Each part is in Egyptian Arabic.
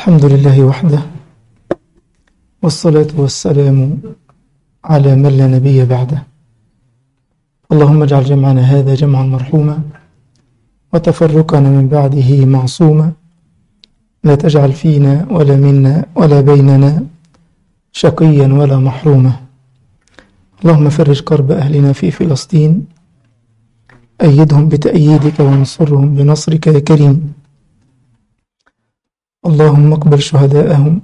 الحمد لله وحده والصلاة والسلام على من لا نبي بعده اللهم اجعل جمعنا هذا جمعا مرحوما وتفرقنا من بعده معصوما لا تجعل فينا ولا منا ولا بيننا شقيا ولا محروما اللهم فرج كرب أهلنا في فلسطين أيدهم بتأييدك وانصرهم بنصرك يا كريم اللهم اقبل شهداءهم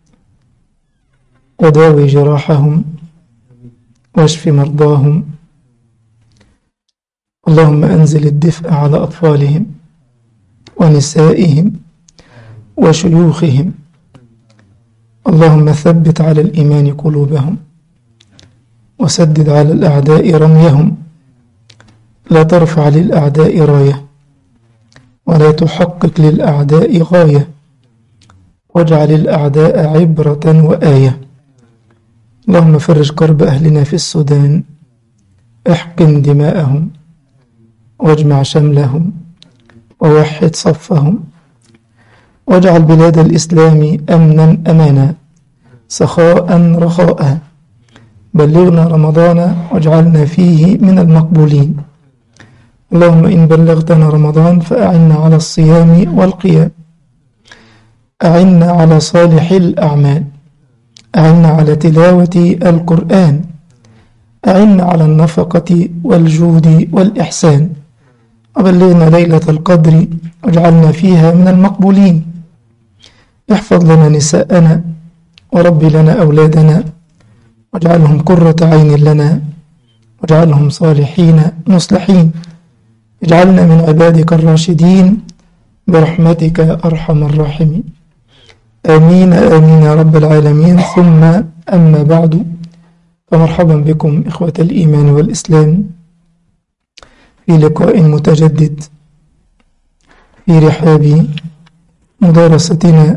وداوي جراحهم واشف مرضاهم اللهم أنزل الدفء على أطفالهم ونسائهم وشيوخهم اللهم ثبت على الإيمان قلوبهم وسدد على الأعداء رميهم لا ترفع للأعداء راية ولا تحقق للأعداء غاية واجعل الأعداء عبرة وآية اللهم فرج كرب أهلنا في السودان احقن دماءهم واجمع شملهم ووحد صفهم واجعل بلاد الإسلام أمنا أمانا سخاء رخاء بلغنا رمضان واجعلنا فيه من المقبولين اللهم إن بلغتنا رمضان فأعنا على الصيام والقيام أعنا على صالح الأعمال أعنا على تلاوة القرآن أعنا على النفقة والجود والإحسان وبلغنا ليلة القدر واجعلنا فيها من المقبولين احفظ لنا نساءنا ورب لنا أولادنا واجعلهم قرة عين لنا واجعلهم صالحين مصلحين اجعلنا من عبادك الراشدين برحمتك يا أرحم الراحمين آمين آمين يا رب العالمين ثم أما بعد فمرحبا بكم إخوة الإيمان والإسلام في لقاء متجدد في رحاب مدارستنا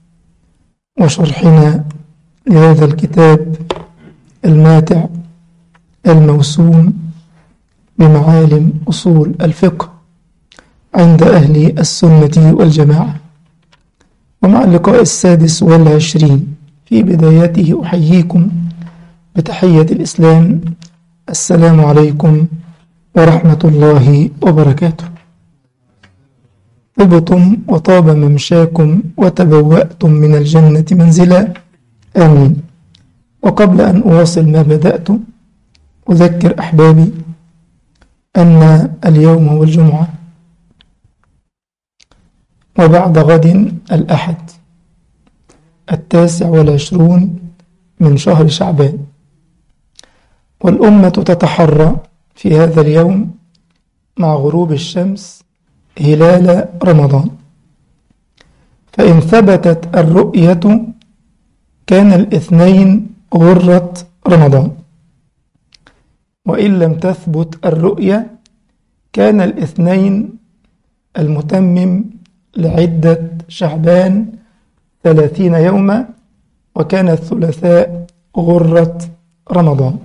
وشرحنا لهذا الكتاب الماتع الموسوم بمعالم أصول الفقه عند أهل السنة والجماعة ومع اللقاء السادس والعشرين في بدايته أحييكم بتحية الإسلام السلام عليكم ورحمة الله وبركاته طبتم وطاب ممشاكم وتبوأتم من الجنة منزلا آمين وقبل أن أواصل ما بدأت أذكر أحبابي أن اليوم هو الجمعة وبعد غد الأحد التاسع والعشرون من شهر شعبان والأمة تتحرى في هذا اليوم مع غروب الشمس هلال رمضان فإن ثبتت الرؤية كان الاثنين غرة رمضان وإن لم تثبت الرؤية كان الاثنين المتمم لعدة شعبان ثلاثين يوما وكان الثلاثاء غرة رمضان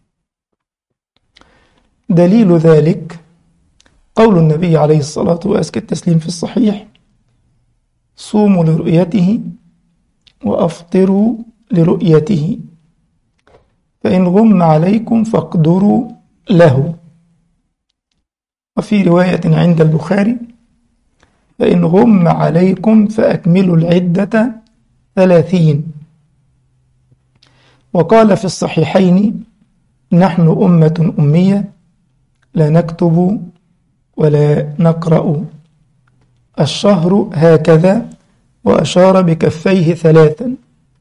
دليل ذلك قول النبي عليه الصلاة وأزكى التسليم في الصحيح صوموا لرؤيته وأفطروا لرؤيته فإن غم عليكم فاقدروا له وفي رواية عند البخاري فإن غم عليكم فأكملوا العدة ثلاثين وقال في الصحيحين نحن أمة أمية لا نكتب ولا نقرأ الشهر هكذا وأشار بكفيه ثلاثا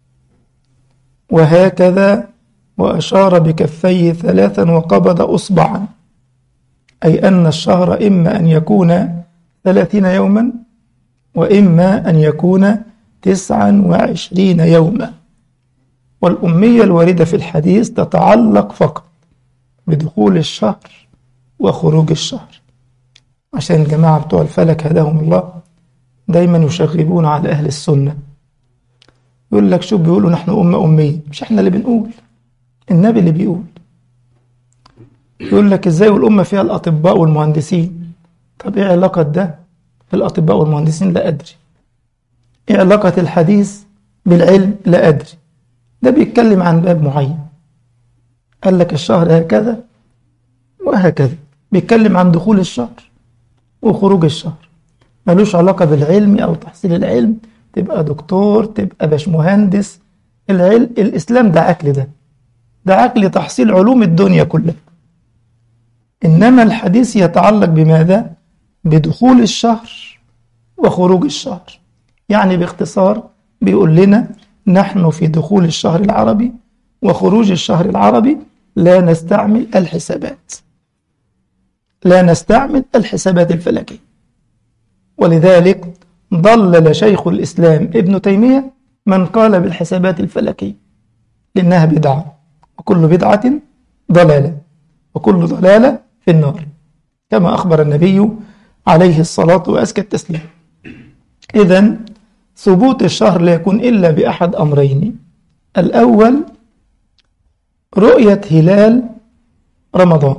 وهكذا وأشار بكفيه ثلاثا وقبض أصبعا أي أن الشهر إما أن يكون ثلاثين يوما وإما أن يكون تسعا وعشرين يوما والأمية الواردة في الحديث تتعلق فقط بدخول الشهر وخروج الشهر عشان الجماعة بتوع الفلك هداهم الله دايما يشغبون على أهل السنة يقول لك شوف بيقولوا نحن أمة أمية مش احنا اللي بنقول النبي اللي بيقول يقول لك ازاي والأمة فيها الأطباء والمهندسين طب ايه علاقة ده بالأطباء والمهندسين لا أدري إيه علاقة الحديث بالعلم لا أدري ده بيتكلم عن باب معين قال لك الشهر هكذا وهكذا بيتكلم عن دخول الشهر وخروج الشهر ملوش علاقة بالعلم أو تحصيل العلم تبقى دكتور تبقى باشمهندس العلم الإسلام ده عقل ده ده عقل تحصيل علوم الدنيا كلها إنما الحديث يتعلق بماذا؟ بدخول الشهر وخروج الشهر يعني باختصار بيقول لنا نحن في دخول الشهر العربي وخروج الشهر العربي لا نستعمل الحسابات لا نستعمل الحسابات الفلكية ولذلك ضلل شيخ الإسلام ابن تيمية من قال بالحسابات الفلكية لأنها بدعة وكل بدعة ضلالة وكل ضلالة في النار كما أخبر النبي عليه الصلاة وأزكى التسليم إذا ثبوت الشهر لا يكون إلا بأحد أمرين الأول رؤية هلال رمضان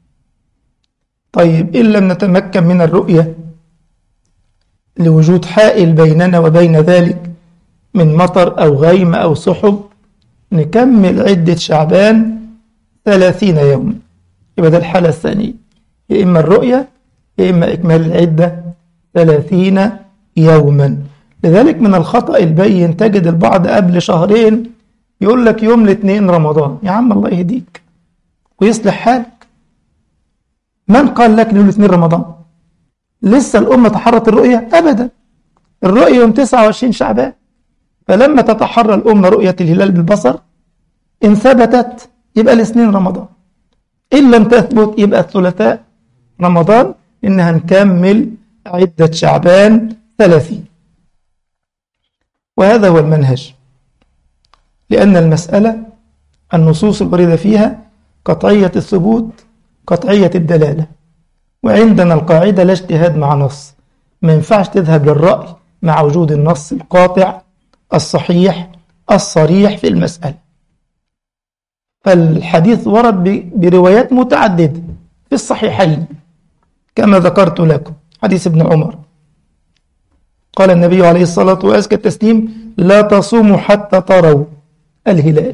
طيب إن لم نتمكن من الرؤية لوجود حائل بيننا وبين ذلك من مطر أو غيم أو سحب نكمل عدة شعبان ثلاثين يوم يبقى ده الحالة الثانية يا إما الرؤية يا إما إكمال العدة ثلاثين يوما لذلك من الخطأ البين تجد البعض قبل شهرين يقول لك يوم الاثنين رمضان يا عم الله يهديك ويصلح حالك من قال لك يوم الاثنين رمضان لسه الأمة تحرت الرؤية أبدا الرؤية يوم 29 شعبان فلما تتحرى الأمة رؤية الهلال بالبصر إن ثبتت يبقى الاثنين رمضان إن لم تثبت يبقى الثلاثاء رمضان إنها نكمل عدة شعبان ثلاثين وهذا هو المنهج لأن المسألة النصوص الواردة فيها قطعية الثبوت قطعية الدلالة وعندنا القاعدة لا اجتهاد مع نص ما ينفعش تذهب للرأي مع وجود النص القاطع الصحيح الصريح في المسألة فالحديث ورد بروايات متعددة في الصحيحين كما ذكرت لكم حديث ابن عمر قال النبي عليه الصلاة وأزكى التسليم لا تصوموا حتى تروا الهلال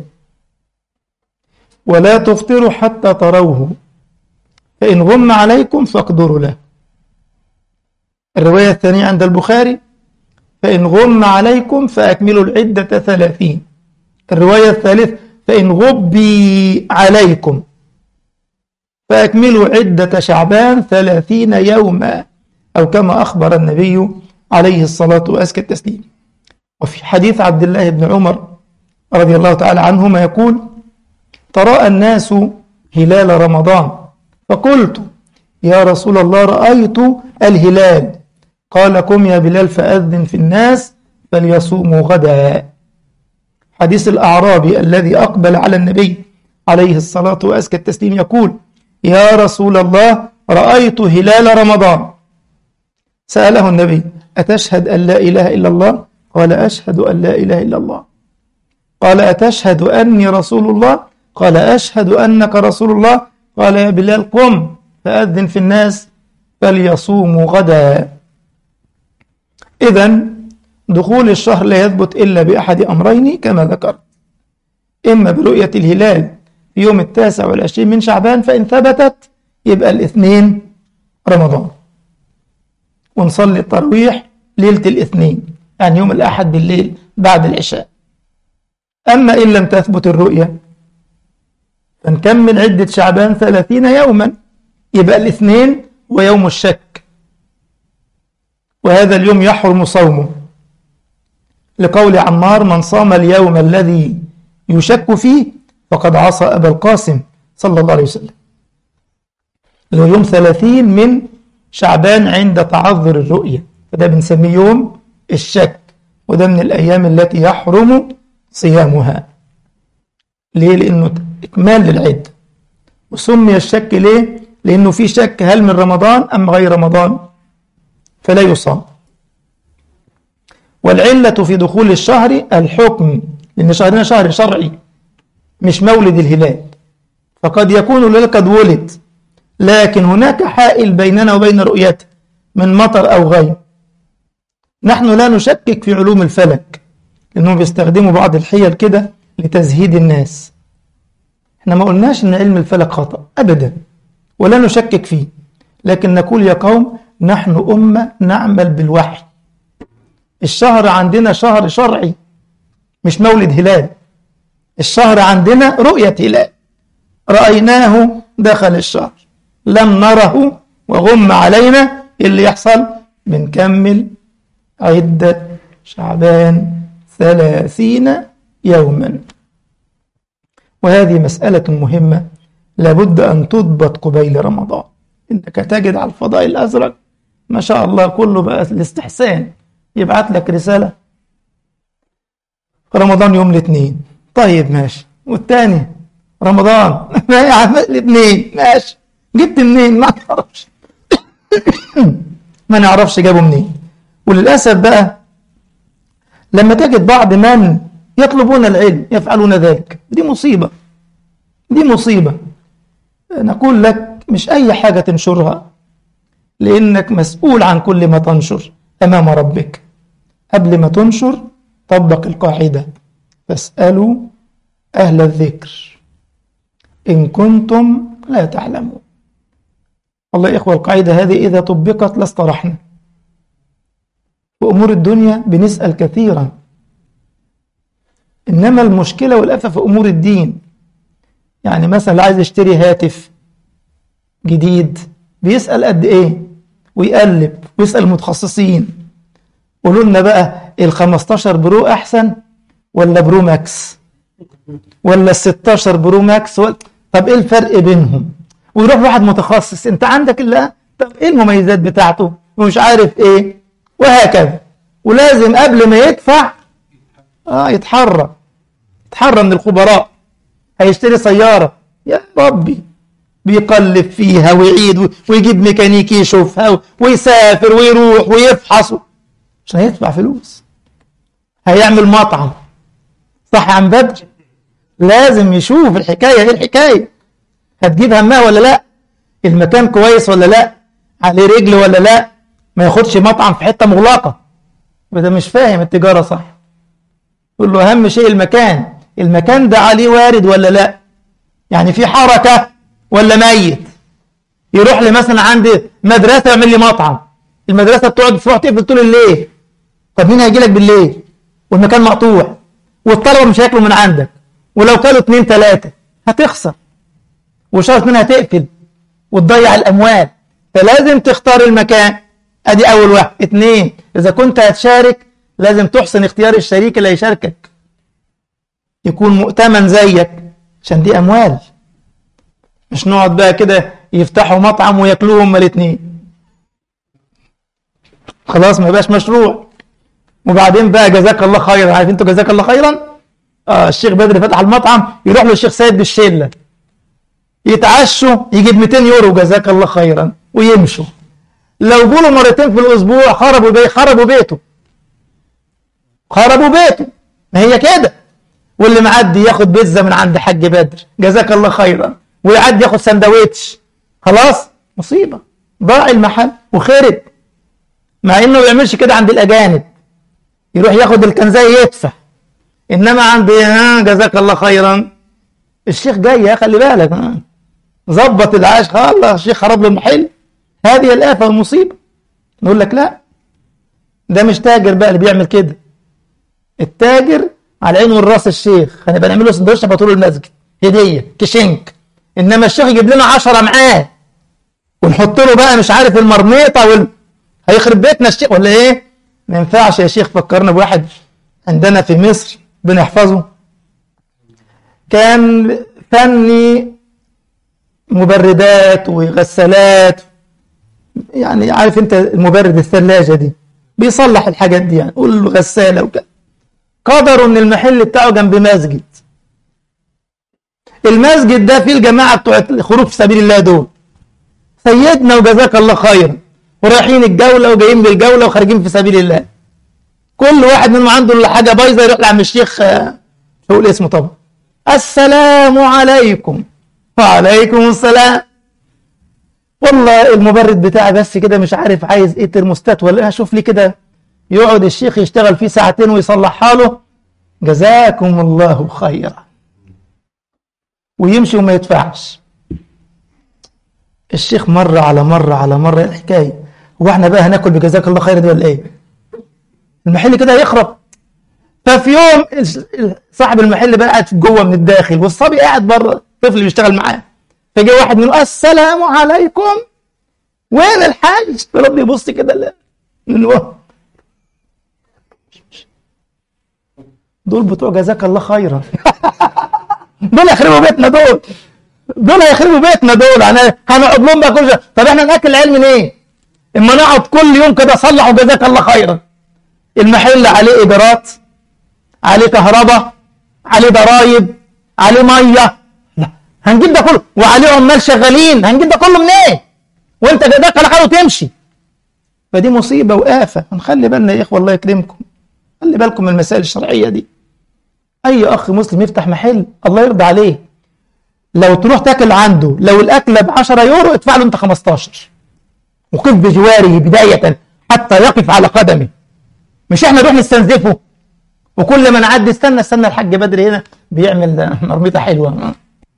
ولا تفطروا حتى تروه فإن غم عليكم فاقدروا له الرواية الثانية عند البخاري فإن غم عليكم فأكملوا العدة ثلاثين الرواية الثالثة فإن غبي عليكم فأكملوا عدة شعبان ثلاثين يوما أو كما أخبر النبي عليه الصلاة وأزكى التسليم وفي حديث عبد الله بن عمر رضي الله تعالى عنهما يقول تراءى الناس هلال رمضان فقلت يا رسول الله رأيت الهلال قال قم يا بلال فأذن في الناس فليصوموا غدا حديث الأعرابي الذي أقبل على النبي عليه الصلاة وأزكى التسليم يقول يا رسول الله رأيت هلال رمضان سأله النبي أتشهد أن لا إله إلا الله قال أشهد أن لا إله إلا الله قال أتشهد أني رسول الله قال أشهد أنك رسول الله قال يا بلال قم فأذن في الناس فليصوموا غدا إذا دخول الشهر لا يثبت إلا بأحد أمرين كما ذكرت إما برؤية الهلال في يوم التاسع والعشرين من شعبان فإن ثبتت يبقى الاثنين رمضان ونصلي التراويح ليلة الاثنين يعني يوم الأحد بالليل بعد العشاء أما إن لم تثبت الرؤية فنكمل عدة شعبان ثلاثين يوما يبقى الاثنين ويوم الشك وهذا اليوم يحرم صومه لقول عمار من صام اليوم الذي يشك فيه فقد عصى أبا القاسم صلى الله عليه وسلم اللي هو يوم ثلاثين من شعبان عند تعذر الرؤية فده بنسميه يوم الشك وده من الأيام التي يحرم صيامها ليه؟ لأنه إكمال للعدة وسمي الشك ليه؟ لأنه في شك هل من رمضان أم غير رمضان فلا يصام والعلة في دخول الشهر الحكم لأن شهرنا شهر شرعي مش مولد الهلال فقد يكون الهلال قد ولد لكن هناك حائل بيننا وبين رؤيته من مطر أو غيم نحن لا نشكك في علوم الفلك لأنهم بيستخدموا بعض الحيل كده لتزهيد الناس احنا ما قلناش ان علم الفلك خطأ أبدا ولا نشكك فيه لكن نقول يا قوم نحن أمة نعمل بالوحي الشهر عندنا شهر شرعي مش مولد هلال الشهر عندنا رؤية هلال رأيناه دخل الشهر لم نره وغم علينا اللي يحصل بنكمل عدة شعبان ثلاثين يوما وهذه مسألة مهمة لابد أن تضبط قبيل رمضان إنك تجد على الفضاء الأزرق ما شاء الله كله بقى الاستحسان يبعت لك رسالة رمضان يوم الاثنين طيب ماشي والتاني رمضان ما يا عم الاثنين ماشي جبت منين ما نعرفش ما نعرفش جابوا منين وللأسف بقى لما تجد بعض من يطلبون العلم يفعلون ذلك دي مصيبة دي مصيبة نقول لك مش أي حاجة تنشرها لأنك مسؤول عن كل ما تنشر أمام ربك قبل ما تنشر طبق القاعدة فاسألوا أهل الذكر إن كنتم لا تعلمون والله يا إخوة القاعدة هذه إذا طبقت لاسترحنا وأمور الدنيا بنسأل كثيرا إنما المشكلة والأفة في أمور الدين يعني مثلا اللي عايز يشتري هاتف جديد بيسأل قد إيه ويقلب ويسأل المتخصصين قولوا لنا بقى ال 15 برو أحسن ولا برو ماكس ولا ال 16 برو ماكس ولا طب إيه الفرق بينهم ويروح واحد متخصص أنت عندك إلا طب إيه المميزات بتاعته ومش عارف إيه وهكذا ولازم قبل ما يدفع آه يتحرى يتحرى من الخبراء هيشتري سيارة يا ربي بيقلب فيها ويعيد ويجيب ميكانيكي يشوفها ويسافر ويروح ويفحص عشان يدفع فلوس هيعمل مطعم صح يا عم بدر لازم يشوف الحكاية ايه الحكاية هتجيب همها ولا لا المكان كويس ولا لا عليه رجل ولا لا ما ياخدش مطعم في حتة مغلقة ده مش فاهم التجارة صح يقول له أهم شيء المكان المكان ده عليه وارد ولا لا يعني في حركة ولا ميت يروح لي مثلا عندي مدرسة يعمل لي مطعم المدرسة بتقعد تروح تقفل طول الليل طب مين هيجي لك بالليل والمكان مقطوع والطلبة مش هياكلوا من عندك ولو كانوا اتنين تلاتة هتخسر وشرط منها تقفل وتضيع الأموال فلازم تختار المكان ادي اول واحد اتنين اذا كنت هتشارك لازم تحسن اختيار الشريك اللي هيشاركك يكون مؤتمن زيك عشان دي اموال مش نقعد بقى كده يفتحوا مطعم وياكلوه هما الاثنين خلاص ما يبقاش مشروع وبعدين بقى جزاك الله خيرا عارف انتوا جزاك الله خيرا اه الشيخ بدر فتح المطعم يروح له الشيخ سيد بالشله يتعشوا يجيب 200 يورو جزاك الله خيرا ويمشوا لو جولوا مرتين في الاسبوع خربوا بي خربوا بيته خربوا بيته ما هي كده واللي معدي ياخد بيتزا من عند حاج بدر جزاك الله خيرا ويعدي ياخد سندوتش خلاص مصيبه ضاع المحل وخرب مع انه ما بيعملش كده عند الاجانب يروح ياخد الكنزايه يدفع انما عند ها جزاك الله خيرا الشيخ جاي يا خلي بالك ها ظبط العاش خلاص الشيخ خرب له المحل هذه الآفة والمصيبة نقول لك لا ده مش تاجر بقى اللي بيعمل كده التاجر على عينه والراس الشيخ هنبقى نعمل له سندوتش بطول المسجد هدية كشنك انما الشيخ يجيب لنا 10 معاه ونحط له بقى مش عارف المرميطة وال... هيخرب بيتنا الشيخ ولا ايه ما ينفعش يا شيخ فكرنا بواحد عندنا في مصر بنحفظه كان فني مبردات وغسالات يعني عارف انت المبرد الثلاجة دي بيصلح الحاجات دي يعني قول له غسالة وكده قدروا ان المحل بتاعه جنب مسجد المسجد ده فيه الجماعة بتوع الخروج في سبيل الله دول سيدنا وجزاك الله خيرا ورايحين الجولة وجايين بالجولة وخارجين في سبيل الله كل واحد منهم عنده حاجة بايظة يروح لعم الشيخ مش هقول اسمه طبعا السلام عليكم وعليكم السلام والله المبرد بتاعي بس كده مش عارف عايز ايه ترموستات ولا ايه شوف لي كده يقعد الشيخ يشتغل فيه ساعتين ويصلحها له جزاكم الله خيرا ويمشي وما يدفعش الشيخ مرة على مرة على مرة الحكاية هو احنا بقى هناكل بجزاك الله خير دي ولا ايه المحل كده هيخرب ففي يوم صاحب المحل بقى قاعد جوه من الداخل والصبي قاعد بره الطفل بيشتغل معاه فجاء واحد منهم السلام عليكم وين الحاج فالواد يبص كده من ورا دول بتوع جزاك الله خيرا دول هيخربوا بيتنا دول دول هيخربوا بيتنا دول هنقعد لهم بقى كل شويه طب احنا ناكل العيال منين؟ إيه؟ اما نقعد كل يوم كده صلح وجزاك الله خيرا المحل عليه ايجارات عليه كهرباء عليه ضرايب عليه ميه لا هنجيب ده كله وعليه عمال شغالين هنجيب ده كله منين؟ إيه؟ وانت جزاك الله خير وتمشي فدي مصيبه وآفه نخلي بالنا يا اخوه الله يكرمكم خلي بالكم من المسائل الشرعيه دي اي اخ مسلم يفتح محل الله يرضى عليه لو تروح تاكل عنده لو الاكله ب 10 يورو ادفع له انت 15 وقف بجواره بدايه حتى يقف على قدمه مش احنا نروح نستنزفه وكل ما نعدي استنى استنى الحاج بدري هنا بيعمل مرميطه حلوه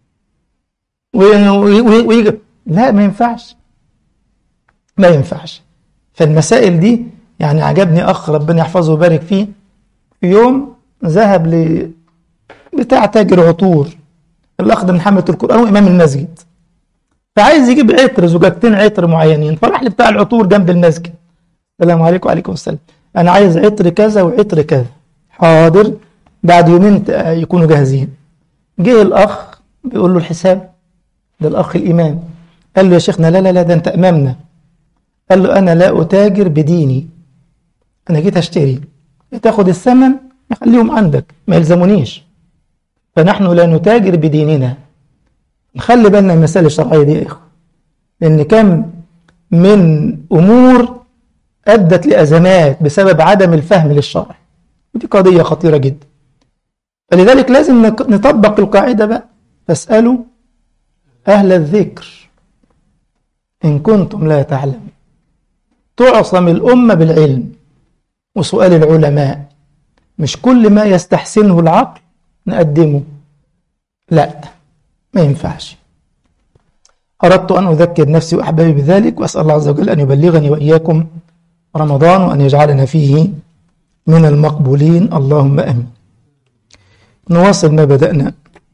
ويجي لا ما ينفعش ما ينفعش فالمسائل دي يعني عجبني اخ ربنا يحفظه ويبارك فيه في يوم ذهب ل بتاع تاجر عطور الاخ ده من حمله القران وامام المسجد فعايز يجيب عطر زجاجتين عطر معينين فراح لبتاع العطور جنب المسجد السلام عليكم وعليكم السلام انا عايز عطر كذا وعطر كذا حاضر بعد يومين يكونوا جاهزين جه الاخ بيقول له الحساب ده الاخ الامام قال له يا شيخنا لا لا لا ده انت امامنا قال له انا لا اتاجر بديني انا جيت اشتري تاخد الثمن خليهم عندك ما يلزمونيش فنحن لا نتاجر بديننا نخلي بالنا من المسائل الشرعيه دي يا اخوه لان كم من امور ادت لازمات بسبب عدم الفهم للشرع ودي قضيه خطيره جدا فلذلك لازم نطبق القاعده بقى فاسالوا اهل الذكر ان كنتم لا تعلمون تعصم الامه بالعلم وسؤال العلماء مش كل ما يستحسنه العقل نقدمه لا ما ينفعش أردت أن أذكر نفسي وأحبابي بذلك وأسأل الله عز وجل أن يبلغني وإياكم رمضان وأن يجعلنا فيه من المقبولين اللهم أمين نواصل ما بدأنا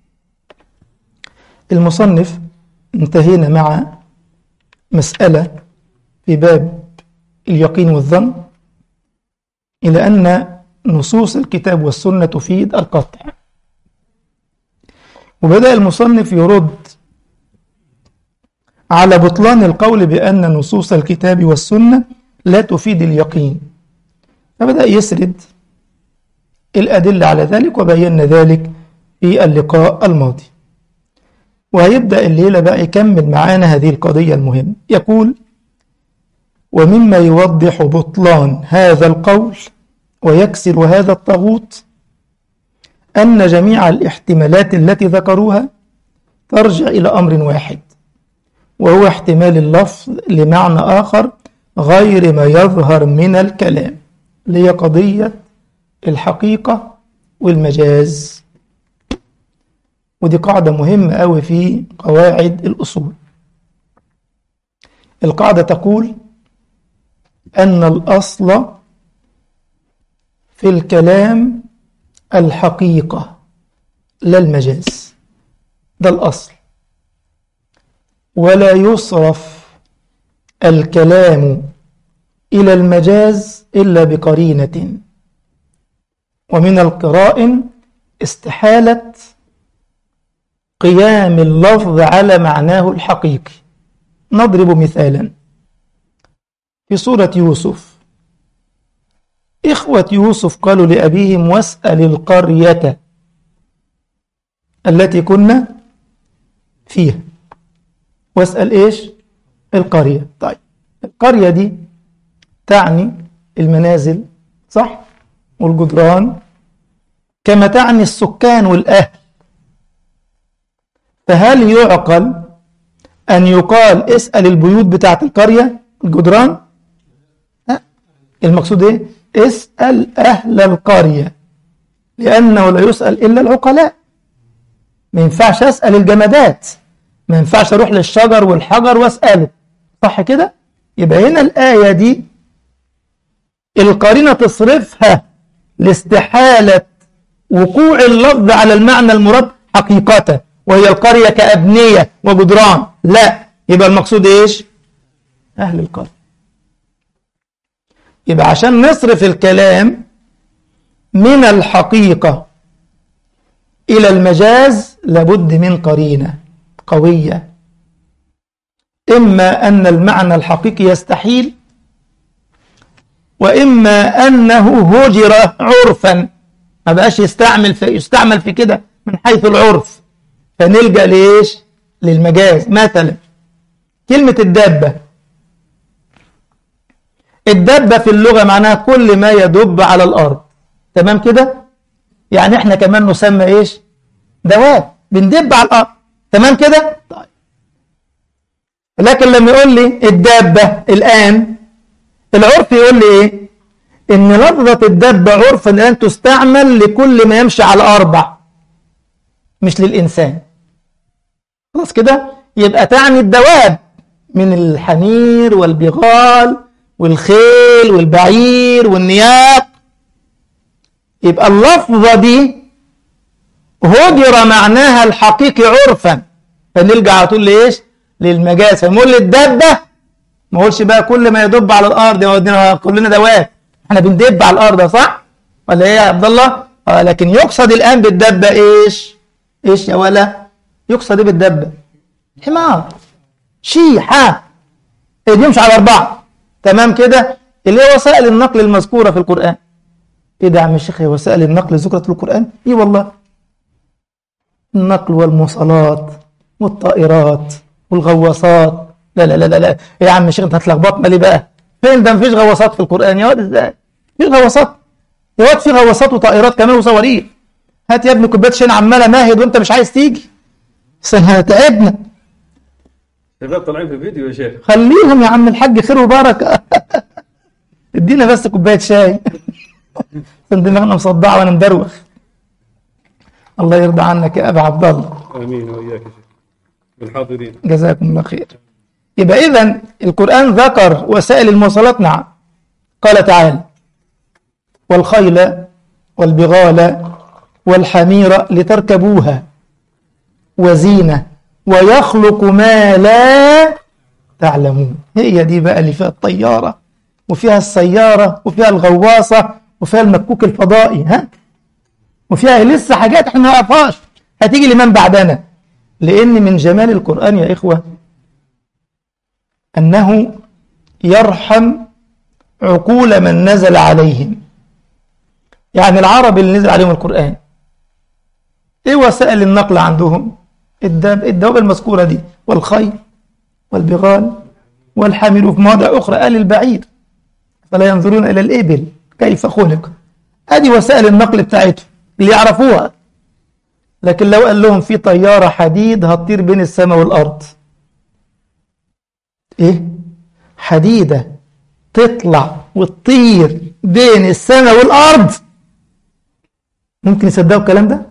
المصنف انتهينا مع مسألة في باب اليقين والظن إلى أن نصوص الكتاب والسنة تفيد القطع وبدأ المصنف يرد على بطلان القول بأن نصوص الكتاب والسنة لا تفيد اليقين فبدأ يسرد الأدلة على ذلك وبينا ذلك في اللقاء الماضي وهيبدأ الليلة بقى يكمل معانا هذه القضية المهمة يقول ومما يوضح بطلان هذا القول ويكسر هذا الطاغوت أن جميع الاحتمالات التي ذكروها ترجع إلى أمر واحد وهو احتمال اللفظ لمعنى آخر غير ما يظهر من الكلام اللي هي قضية الحقيقة والمجاز ودي قاعدة مهمة أوي في قواعد الأصول القاعدة تقول أن الأصل في الكلام الحقيقة لا المجاز ده الأصل ولا يصرف الكلام إلى المجاز إلا بقرينة ومن القرائن استحالة قيام اللفظ على معناه الحقيقي نضرب مثالا في سورة يوسف إخوة يوسف قالوا لأبيهم واسأل القرية التي كنا فيها واسأل إيش القرية طيب القرية دي تعني المنازل صح والجدران كما تعني السكان والأهل فهل يعقل أن يقال اسأل البيوت بتاعت القرية الجدران لا المقصود إيه اسأل أهل القرية لأنه لا يسأل إلا العقلاء ما ينفعش أسأل الجمادات ما ينفعش أروح للشجر والحجر وأسأله صح كده؟ يبقى هنا الآية دي القرينة تصرفها لاستحالة وقوع اللفظ على المعنى المراد حقيقة وهي القرية كأبنية وجدران لا يبقى المقصود إيش؟ أهل القرية يبقى عشان نصرف الكلام من الحقيقة إلى المجاز لابد من قرينة قوية إما أن المعنى الحقيقي يستحيل وإما أنه هجر عرفا ما بقاش يستعمل في يستعمل في كده من حيث العرف فنلجأ لإيش؟ للمجاز مثلا كلمة الدابة الدابة في اللغة معناها كل ما يدب على الأرض تمام كده؟ يعني احنا كمان نسمى ايش؟ دواب بندب على الأرض تمام كده؟ طيب لكن لما يقول لي الدابة الآن العرف يقول لي ايه؟ إن لفظة الدابة عرفا الآن تستعمل لكل ما يمشي على أربع مش للإنسان خلاص كده؟ يبقى تعني الدواب من الحمير والبغال والخيل والبعير والنياق يبقى اللفظة دي هجر معناها الحقيقي عرفا فنلجأ على طول لإيش؟ للمجاز فنقول للدابة ما اقولش بقى كل ما يدب على الأرض يا كلنا دواب احنا بندب على الأرض صح؟ ولا ايه يا عبد الله؟ آه لكن يقصد الآن بالدبة ايش؟ ايش يا ولا؟ يقصد ايه بالدبة؟ حمار شيحة ايه بيمشي على أربعة تمام كده؟ اللي هي وسائل النقل المذكورة في القرآن ايه ده يا عم الشيخ هي وسائل النقل ذكرت في القرآن؟ ايه والله النقل والمواصلات والطائرات والغواصات لا لا لا لا لا إيه يا عم الشيخ انت هتلخبطنا ليه بقى؟ فين ده مفيش غواصات في القرآن يا واد ازاي؟ في غواصات يا واد في غواصات وطائرات كمان وصواريخ هات يا ابني كوبايه شاي عماله ماهد وانت مش عايز تيجي تعبنا شباب طالعين في فيديو يا شيخ خليهم يا عم الحاج خير وبركه ادينا بس كوبايه شاي عشان دماغنا مصدعه وانا مدروخ الله يرضى عنك يا ابا عبد الله امين واياك يا شيخ بالحاضرين جزاكم الله خير يبقى اذا القران ذكر وسائل المواصلات نعم قال تعالى والخيل والبغال والحمير لتركبوها وزينة ويخلق ما لا تعلمون هي دي بقى اللي فيها الطيارة وفيها السيارة وفيها الغواصة وفيها المكوك الفضائي ها وفيها لسه حاجات احنا ما نعرفهاش هتيجي لمن بعدنا لأن من جمال القرآن يا إخوة أنه يرحم عقول من نزل عليهم يعني العرب اللي نزل عليهم القرآن ايه وسائل النقل عندهم الداب الدواب المذكورة دي والخيل والبغال والحمير وفي مواضع أخرى قال البعير فلا ينظرون إلى الإبل كيف خلق ادي وسائل النقل بتاعتهم اللي يعرفوها لكن لو قال لهم في طيارة حديد هتطير بين السماء والأرض ايه حديدة تطلع وتطير بين السماء والأرض ممكن يصدقوا الكلام ده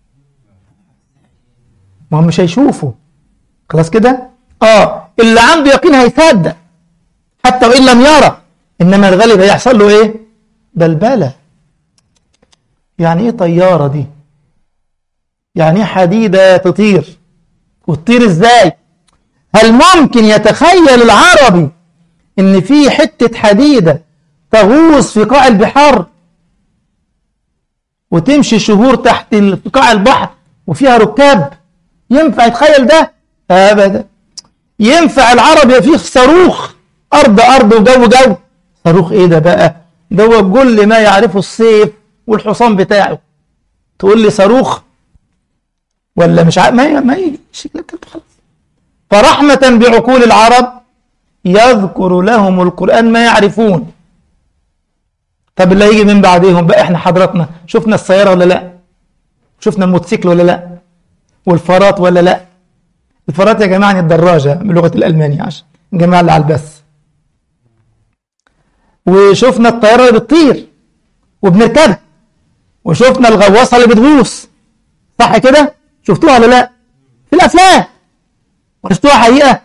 ما هم مش هيشوفوا خلاص كده اه اللي عنده يقين هيصدق حتى وإن لم يرى إنما الغالب هيحصل له إيه بلبلة يعني إيه طيارة دي يعني إيه حديدة تطير وتطير إزاي هل ممكن يتخيل العربي إن في حتة حديدة تغوص في قاع البحار وتمشي شهور تحت في قاع البحر وفيها ركاب ينفع يتخيل ده ابدا ينفع العرب يبقى فيه صاروخ ارض ارض وجو جو صاروخ ايه ده بقى ده هو كل ما يعرفه السيف والحصان بتاعه تقول لي صاروخ ولا مش عارف ما هي ما هي شكلك كده خلاص فرحمة بعقول العرب يذكر لهم القرآن ما يعرفون طب اللي هيجي من بعدهم بقى احنا حضراتنا شفنا السيارة ولا لا شفنا الموتوسيكل ولا لا والفارات ولا لا الفارات يا جماعة الدراجة بلغة الألمانية عشان الجماعة اللي على البث وشفنا الطيارة اللي بتطير وبنركبها وشفنا الغواصة اللي بتغوص صح كده شفتوها ولا لا في الأفلام وشفتوها حقيقة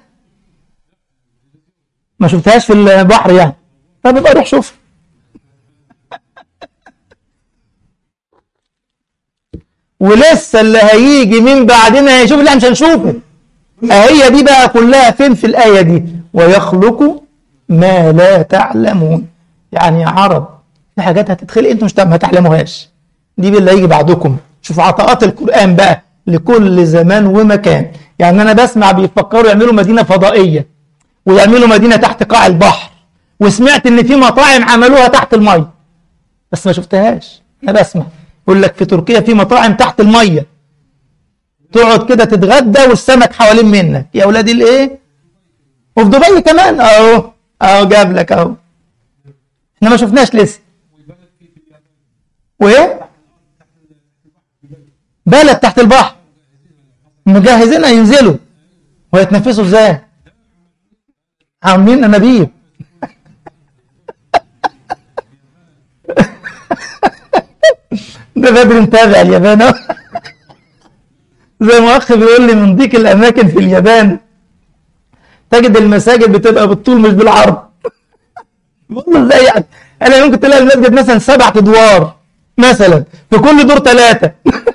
ما شفتهاش في البحر يعني طب يبقى روح شوف ولسه اللي هيجي من بعدنا هيشوف اللي احنا مش هنشوفه هي دي بقى كلها فين في الآية دي ويخلق ما لا تعلمون يعني يا عرب في حاجات هتتخلق انتوا مش ما تعلموهاش دي اللي هيجي بعدكم شوف عطاءات القرآن بقى لكل زمان ومكان يعني أنا بسمع بيفكروا يعملوا مدينة فضائية ويعملوا مدينة تحت قاع البحر وسمعت إن في مطاعم عملوها تحت المية بس ما شفتهاش أنا بسمع يقول لك في تركيا في مطاعم تحت المية تقعد كده تتغدى والسمك حوالين منك يا أولاد الإيه وفي دبي كمان أهو أهو جاب لك أهو احنا ما شفناش لسه وإيه بلد تحت البحر مجهزينها ينزلوا ويتنفسوا ازاي عاملين انابيب ده بدر متابع اليابان زي ما اخ بيقول لي من ضيق الاماكن في اليابان تجد المساجد بتبقى بالطول مش بالعرض بقول له ازاي يعني انا ممكن تلاقي المسجد مثلا سبع ادوار مثلا في كل دور ثلاثه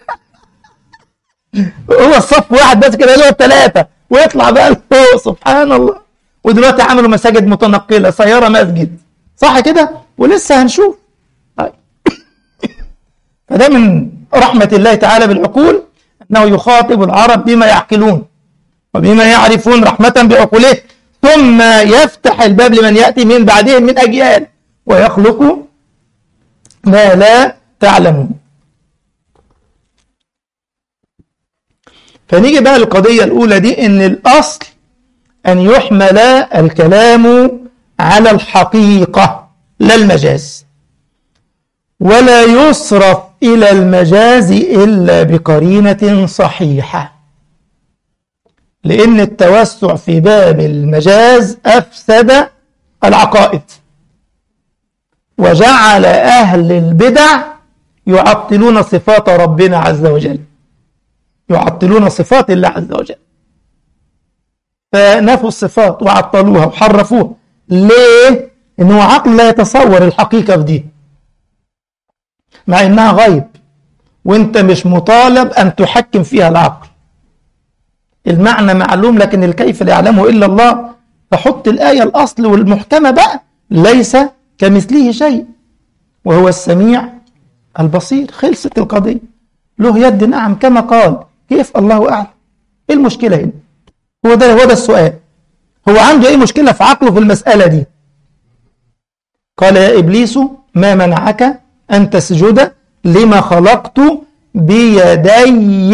هو الصف واحد بس كده له ثلاثة ويطلع بقى لفوق سبحان الله ودلوقتي عملوا مساجد متنقلة سيارة مسجد صح كده ولسه هنشوف طيب. فده من رحمة الله تعالى بالعقول أنه يخاطب العرب بما يعقلون وبما يعرفون رحمة بعقوله ثم يفتح الباب لمن يأتي من بعدهم من أجيال ويخلق ما لا تعلمون فنيجي بقى القضية الأولى دي إن الأصل أن يحمل الكلام على الحقيقة لا المجاز ولا يصرف إلى المجاز إلا بقرينة صحيحة لأن التوسع في باب المجاز أفسد العقائد وجعل أهل البدع يعطلون صفات ربنا عز وجل يعطلون صفات الله عز وجل فنفوا الصفات وعطلوها وحرفوها ليه؟ إنه عقل لا يتصور الحقيقة في دي مع إنها غيب وإنت مش مطالب أن تحكم فيها العقل المعنى معلوم لكن الكيف لا يعلمه إلا الله فحط الآية الأصل والمحكمة بقى ليس كمثله شيء وهو السميع البصير خلصت القضية له يد نعم كما قال كيف الله أعلم إيه المشكلة هنا هو ده هو ده السؤال هو عنده إيه مشكلة في عقله في المسألة دي قال يا إبليس ما منعك أن تسجد لما خلقت بيدي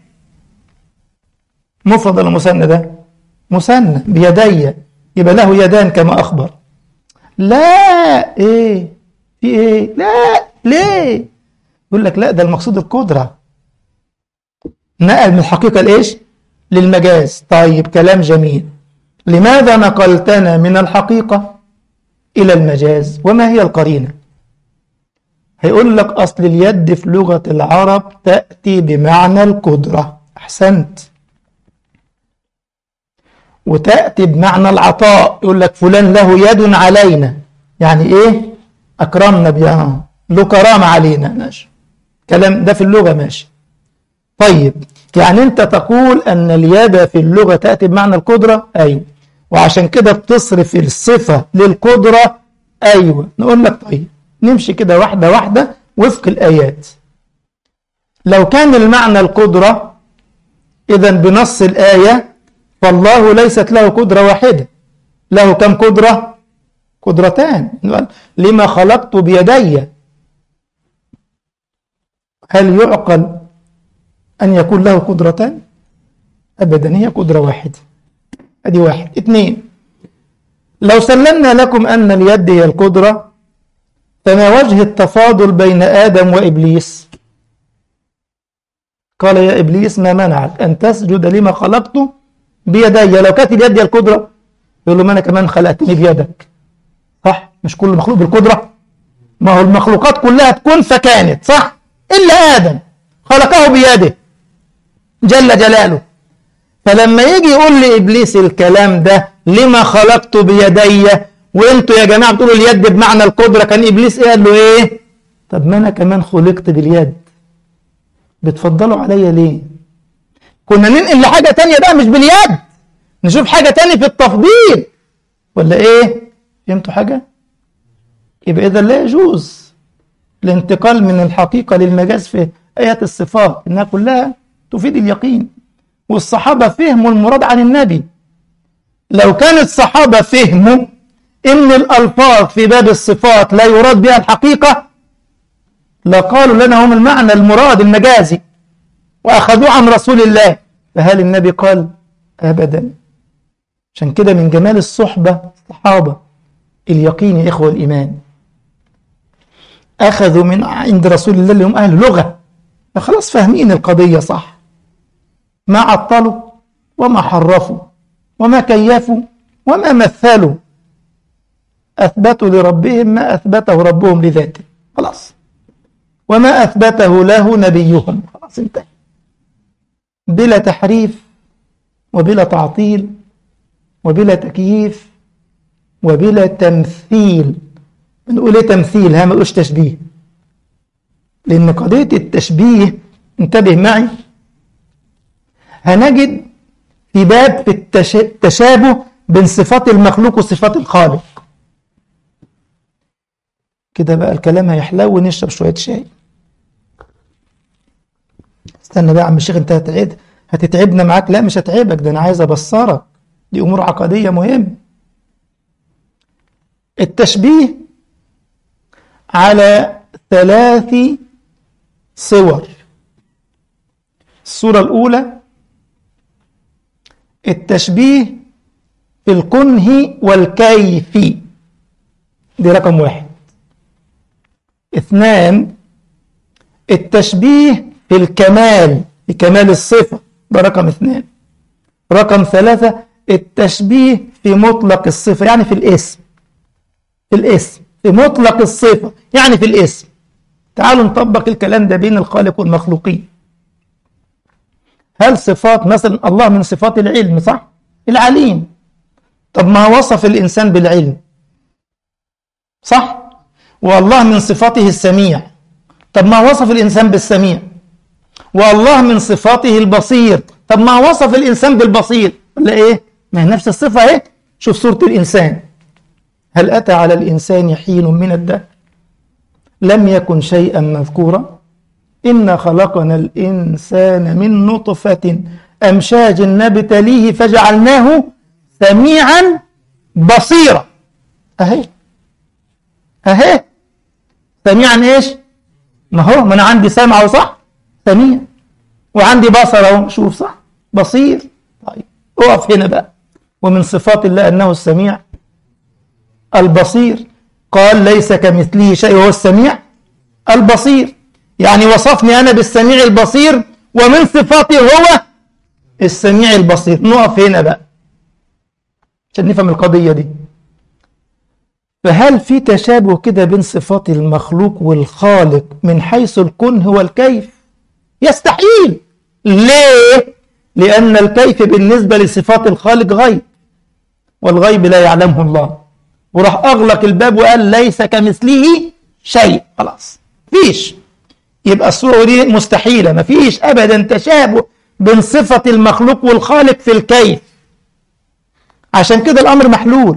مفرد ولا مثنى ده مثنى بيدي يبقى له يدان كما أخبر لا إيه في إيه لا ليه يقول لك لا ده المقصود القدرة نقل من الحقيقة لإيش للمجاز طيب كلام جميل لماذا نقلتنا من الحقيقة إلى المجاز وما هي القرينة هيقول لك أصل اليد في لغة العرب تأتي بمعنى القدرة أحسنت وتأتي بمعنى العطاء يقول لك فلان له يد علينا يعني إيه أكرمنا بها له كرامة علينا ماشي كلام ده في اللغة ماشي طيب يعني أنت تقول أن اليد في اللغة تأتي بمعنى القدرة أيوة وعشان كده بتصرف الصفة للقدرة أيوة نقول لك طيب نمشي كده واحدة واحدة وفق الآيات لو كان المعنى القدرة إذا بنص الآية فالله ليست له قدرة واحدة له كم قدرة قدرتان لما خلقت بيدي هل يعقل أن يكون له قدرتان أبدا هي قدرة واحدة أدي واحد اثنين لو سلمنا لكم أن اليد هي القدرة فما وجه التفاضل بين آدم وإبليس قال يا إبليس ما منعك أن تسجد لما خلقت بيدي لو كانت اليد هي القدرة يقول له ما أنا كمان خلقتني بيدك صح مش كل مخلوق بالقدرة ما هو المخلوقات كلها تكون فكانت صح إلا آدم خلقه بيده جل جلاله فلما يجي يقول لإبليس الكلام ده لما خلقت بيدي وانتوا يا جماعة بتقولوا اليد بمعنى القدرة كان إبليس إيه قال له إيه طب ما أنا كمان خلقت باليد بتفضلوا عليا ليه كنا ننقل لحاجة تانية بقى مش باليد نشوف حاجة تانية في التفضيل ولا إيه فهمتوا حاجة يبقى إذا لا يجوز الانتقال من الحقيقة للمجاز في آيات الصفات إنها كلها تفيد اليقين والصحابة فهموا المراد عن النبي لو كان الصحابة فهموا إن الألفاظ في باب الصفات لا يراد بها الحقيقة لقالوا لنا هم المعنى المراد المجازي وأخذوه عن رسول الله فهل النبي قال أبدا عشان كده من جمال الصحبة الصحابة اليقين يا إخوة الإيمان أخذوا من عند رسول الله اللي هم أهل لغة فخلاص فاهمين القضية صح ما عطلوا وما حرفوا وما كيفوا وما مثلوا أثبتوا لربهم ما أثبته ربهم لذاته خلاص وما أثبته له نبيهم خلاص انتهى بلا تحريف وبلا تعطيل وبلا تكييف وبلا تمثيل بنقول ايه تمثيل ها ما نقولش تشبيه لأن قضية التشبيه انتبه معي هنجد في باب في التش... التشابه بين صفات المخلوق وصفات الخالق كده بقى الكلام هيحلو ونشرب شوية شاي استنى بقى يا عم الشيخ انت هتعد هتتعبنا معاك لا مش هتعبك ده انا عايز ابصرك دي امور عقدية مهمة التشبيه على ثلاث صور الصورة الأولى التشبيه في الكنه والكيف دي رقم واحد اثنان التشبيه في الكمال في كمال الصفة ده رقم اثنان رقم ثلاثة التشبيه في مطلق الصفة يعني في الاسم في الاسم في مطلق الصفة يعني في الاسم تعالوا نطبق الكلام ده بين الخالق والمخلوقين هل صفات مثلا الله من صفات العلم صح العليم طب ما وصف الإنسان بالعلم صح والله من صفاته السميع طب ما وصف الإنسان بالسميع والله من صفاته البصير طب ما وصف الإنسان بالبصير ولا إيه ما هي نفس الصفة إيه شوف صورة الإنسان هل أتى على الإنسان حين من الدهر لم يكن شيئا مذكورا إنا خلقنا الإنسان من نطفة أمشاج نبتليه فجعلناه سميعا بصيرا أهي أهي سميعا إيش ما هو ما أنا عندي سمع صح سميع وعندي بصر اهو شوف صح بصير طيب اقف هنا بقى ومن صفات الله أنه السميع البصير قال ليس كمثله شيء وهو السميع البصير يعني وصفني أنا بالسميع البصير ومن صفاته هو السميع البصير نقف هنا بقى عشان نفهم القضية دي فهل في تشابه كده بين صفات المخلوق والخالق من حيث الكنه والكيف يستحيل ليه لأن الكيف بالنسبة لصفات الخالق غيب والغيب لا يعلمه الله وراح أغلق الباب وقال ليس كمثله شيء خلاص فيش يبقى الصورة دي مستحيلة مفيش أبدا تشابه بين صفة المخلوق والخالق في الكيف عشان كده الأمر محلول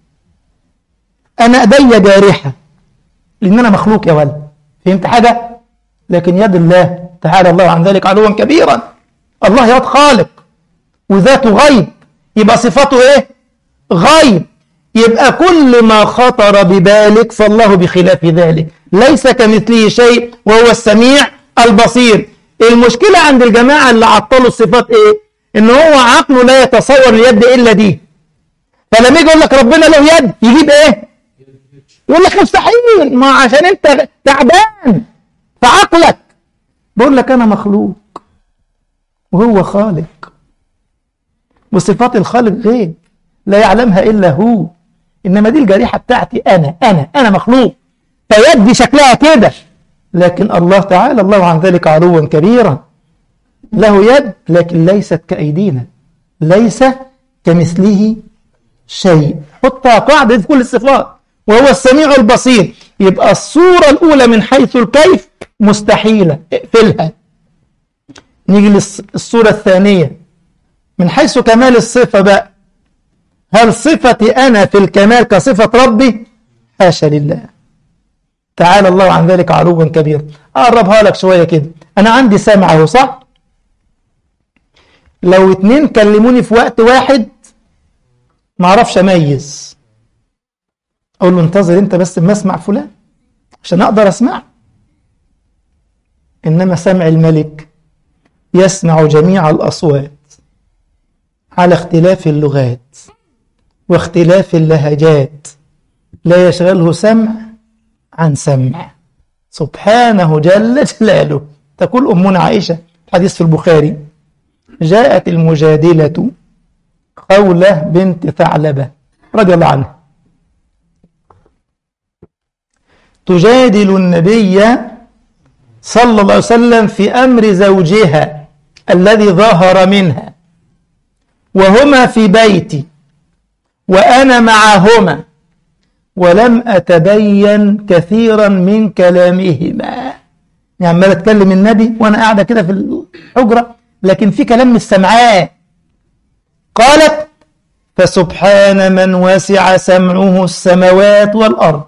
أنا أدي جارحة لأن أنا مخلوق يا ولد فهمت حاجة لكن يد الله تعالى الله عن ذلك علوا كبيرا الله يد خالق وذاته غيب يبقى صفاته ايه غيب يبقى كل ما خطر ببالك فالله بخلاف ذلك ليس كمثله شيء وهو السميع البصير المشكلة عند الجماعة اللي عطلوا الصفات ايه ان هو عقله لا يتصور اليد الا دي فلما يجي يقول لك ربنا له يد يجيب ايه يقول لك مستحيل ما عشان انت تعبان في عقلك بقول لك انا مخلوق وهو خالق وصفات الخالق غيب لا يعلمها الا هو انما دي الجريحه بتاعتي انا انا انا مخلوق فيد دي شكلها كده لكن الله تعالى الله عن ذلك علوا كبيرا له يد لكن ليست كأيدينا ليس كمثله شيء حطها قاعدة في كل الصفات وهو السميع البصير يبقى الصورة الأولى من حيث الكيف مستحيلة اقفلها نيجي للصورة الثانية من حيث كمال الصفة بقى هل صفتي أنا في الكمال كصفة ربي حاشا لله تعالى الله عن ذلك علوا كبيرا أقربها لك شوية كده أنا عندي سمع اهو صح لو اتنين كلموني في وقت واحد ما اعرفش اميز اقول له انتظر انت بس اما اسمع فلان عشان اقدر اسمع انما سمع الملك يسمع جميع الاصوات على اختلاف اللغات واختلاف اللهجات لا يشغله سمع عن سمع سبحانه جل جلاله تقول امنا عائشه حديث في البخاري جاءت المجادله خولة بنت ثعلبة رضي الله عنها تجادل النبي صلى الله عليه وسلم في أمر زوجها الذي ظهر منها وهما في بيتي وأنا معهما ولم أتبين كثيرا من كلامهما يعني عمال أتكلم النبي وأنا قاعدة كده في الحجرة لكن في كلام مش سامعاه قالت فسبحان من وسع سمعه السماوات والأرض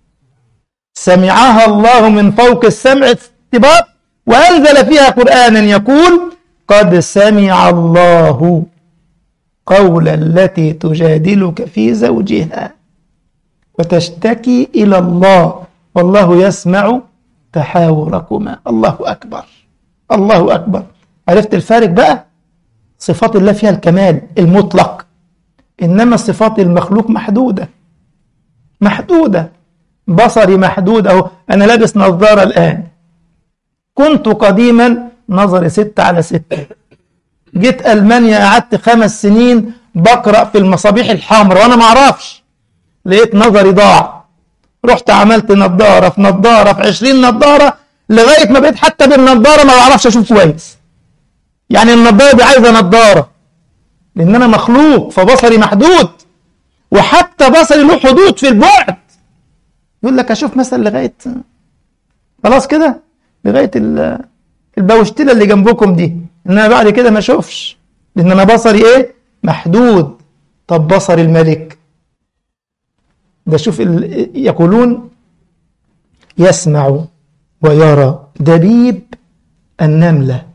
سمعها الله من فوق السمع استباق وأنزل فيها قرآنا يقول قد سمع الله قول التي تجادلك في زوجها وتشتكي إلى الله والله يسمع تحاوركما الله أكبر الله أكبر عرفت الفارق بقى صفات الله فيها الكمال المطلق إنما صفات المخلوق محدودة محدودة بصري محدود أهو أنا لابس نظارة الآن كنت قديما نظري ستة على ستة جيت ألمانيا قعدت خمس سنين بقرأ في المصابيح الحمراء وأنا ما أعرفش لقيت نظري ضاع رحت عملت نظارة في نظارة في عشرين نظارة لغاية ما بقيت حتى بالنظارة ما بعرفش أشوف كويس يعني النظارة دي عايزة نظارة لأن أنا مخلوق فبصري محدود وحتى بصري له حدود في البعد يقول لك أشوف مثلا لغاية خلاص كده لغاية البوشتلة اللي جنبكم دي إن أنا بعد كده ما أشوفش لأن أنا بصري إيه محدود طب بصر الملك ده شوف يقولون يسمع ويرى دبيب النملة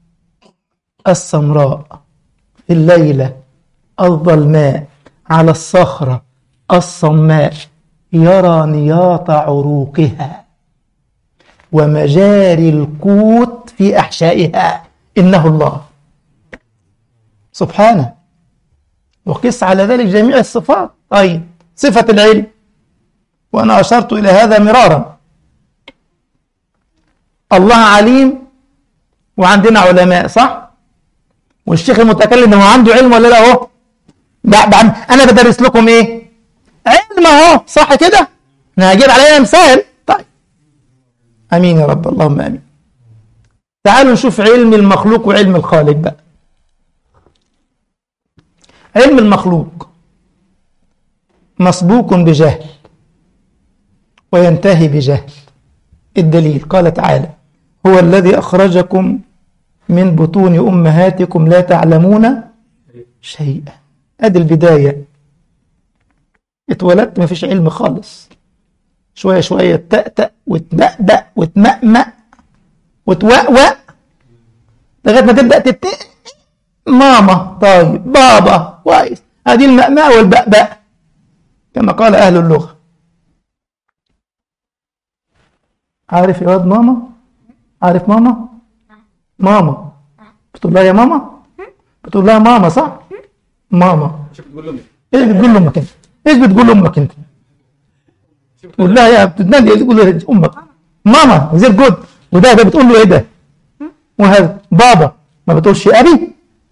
السمراء في الليلة الظلماء على الصخرة الصماء يرى نياط عروقها ومجاري القوت في أحشائها إنه الله سبحانه وقس على ذلك جميع الصفات طيب صفة العلم وأنا أشرت إلى هذا مرارا الله عليم وعندنا علماء صح والشيخ المتكلم هو عنده علم ولا لا اهو انا بدرس لكم ايه علم اهو صح كده انا هجيب علينا مثال طيب امين يا رب اللهم امين تعالوا نشوف علم المخلوق وعلم الخالق بقى علم المخلوق مسبوق بجهل وينتهي بجهل الدليل قال تعالى هو الذي أخرجكم من بطون أمهاتكم لا تعلمون شيئا أدي البداية اتولدت ما فيش علم خالص شوية شوية تأتأ وتبأبأ وتمأمأ وتوأوأ لغاية ما تبدأ تت ماما طيب بابا كويس هذه المأمأة والبأبأ كما قال أهل اللغة عارف يا واد ماما عارف ماما ماما بتقول لها يا ماما بتقول لها ماما صح ماما ايش بتقول لامك انت ايش بتقول لامك انت تقول لها يا بتنادي ايش تقول لها امك ماما زي جود وده ده بتقول له ايه ده وهذا بابا ما بتقولش ابي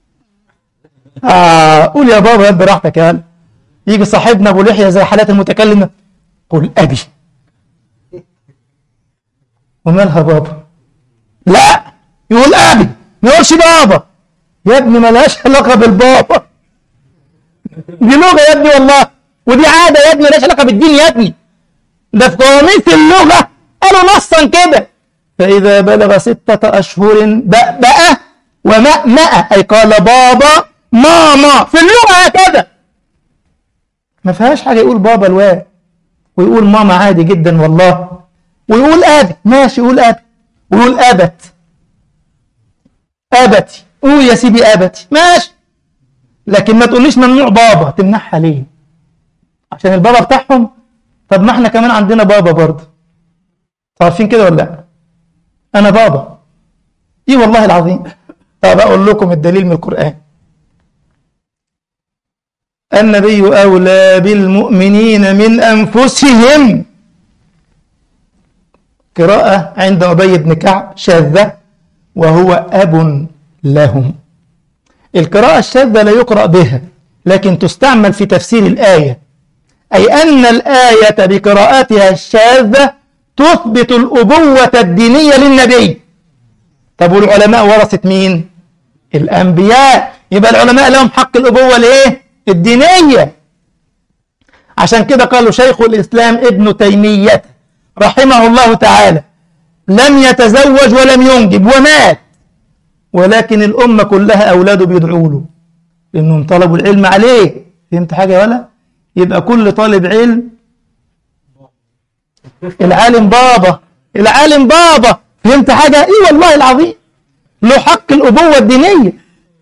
آه قول يا بابا يا براحتك يا قلب يجي صاحبنا ابو لحيه زي حالات المتكلم قل ابي ومالها بابا لا يقول ابي ما يقولش بابا يا ابني ملهاش علاقه بالبابا دي لغه يا ابني والله ودي عاده يا ابني ملهاش علاقه بالدين يا ابني ده في قواميس اللغه قالوا نصا كده فاذا بلغ سته اشهر بأبأ ومأمأ اي قال بابا ماما في اللغه هكذا ما فيهاش حاجه يقول بابا الواد ويقول ماما عادي جدا والله ويقول ابي ماشي يقول ابي ويقول ابت ابتي قول يا سيدي ابتي ماشي لكن ما تقوليش ممنوع بابا تمنعها ليه عشان البابا بتاعهم طب ما احنا كمان عندنا بابا برضه عارفين كده ولا لا انا بابا ايه والله العظيم طب اقول لكم الدليل من القران النبي اولى بالمؤمنين من انفسهم قراءه عند ابي بن كعب شاذه وهو اب لهم القراءه الشاذه لا يقرا بها لكن تستعمل في تفسير الايه أي أن الآية بقراءتها الشاذة تثبت الأبوة الدينية للنبي طب والعلماء ورثة مين؟ الأنبياء يبقى العلماء لهم حق الأبوة الإيه؟ الدينية عشان كده قالوا شيخ الإسلام ابن تيمية رحمه الله تعالى لم يتزوج ولم ينجب ومات ولكن الأمة كلها أولاده بيدعوا له لأنهم طلبوا العلم عليه فهمت حاجة ولا؟ يبقى كل طالب علم العالم بابا العالم بابا فهمت حاجة ايه والله العظيم له حق الأبوة الدينية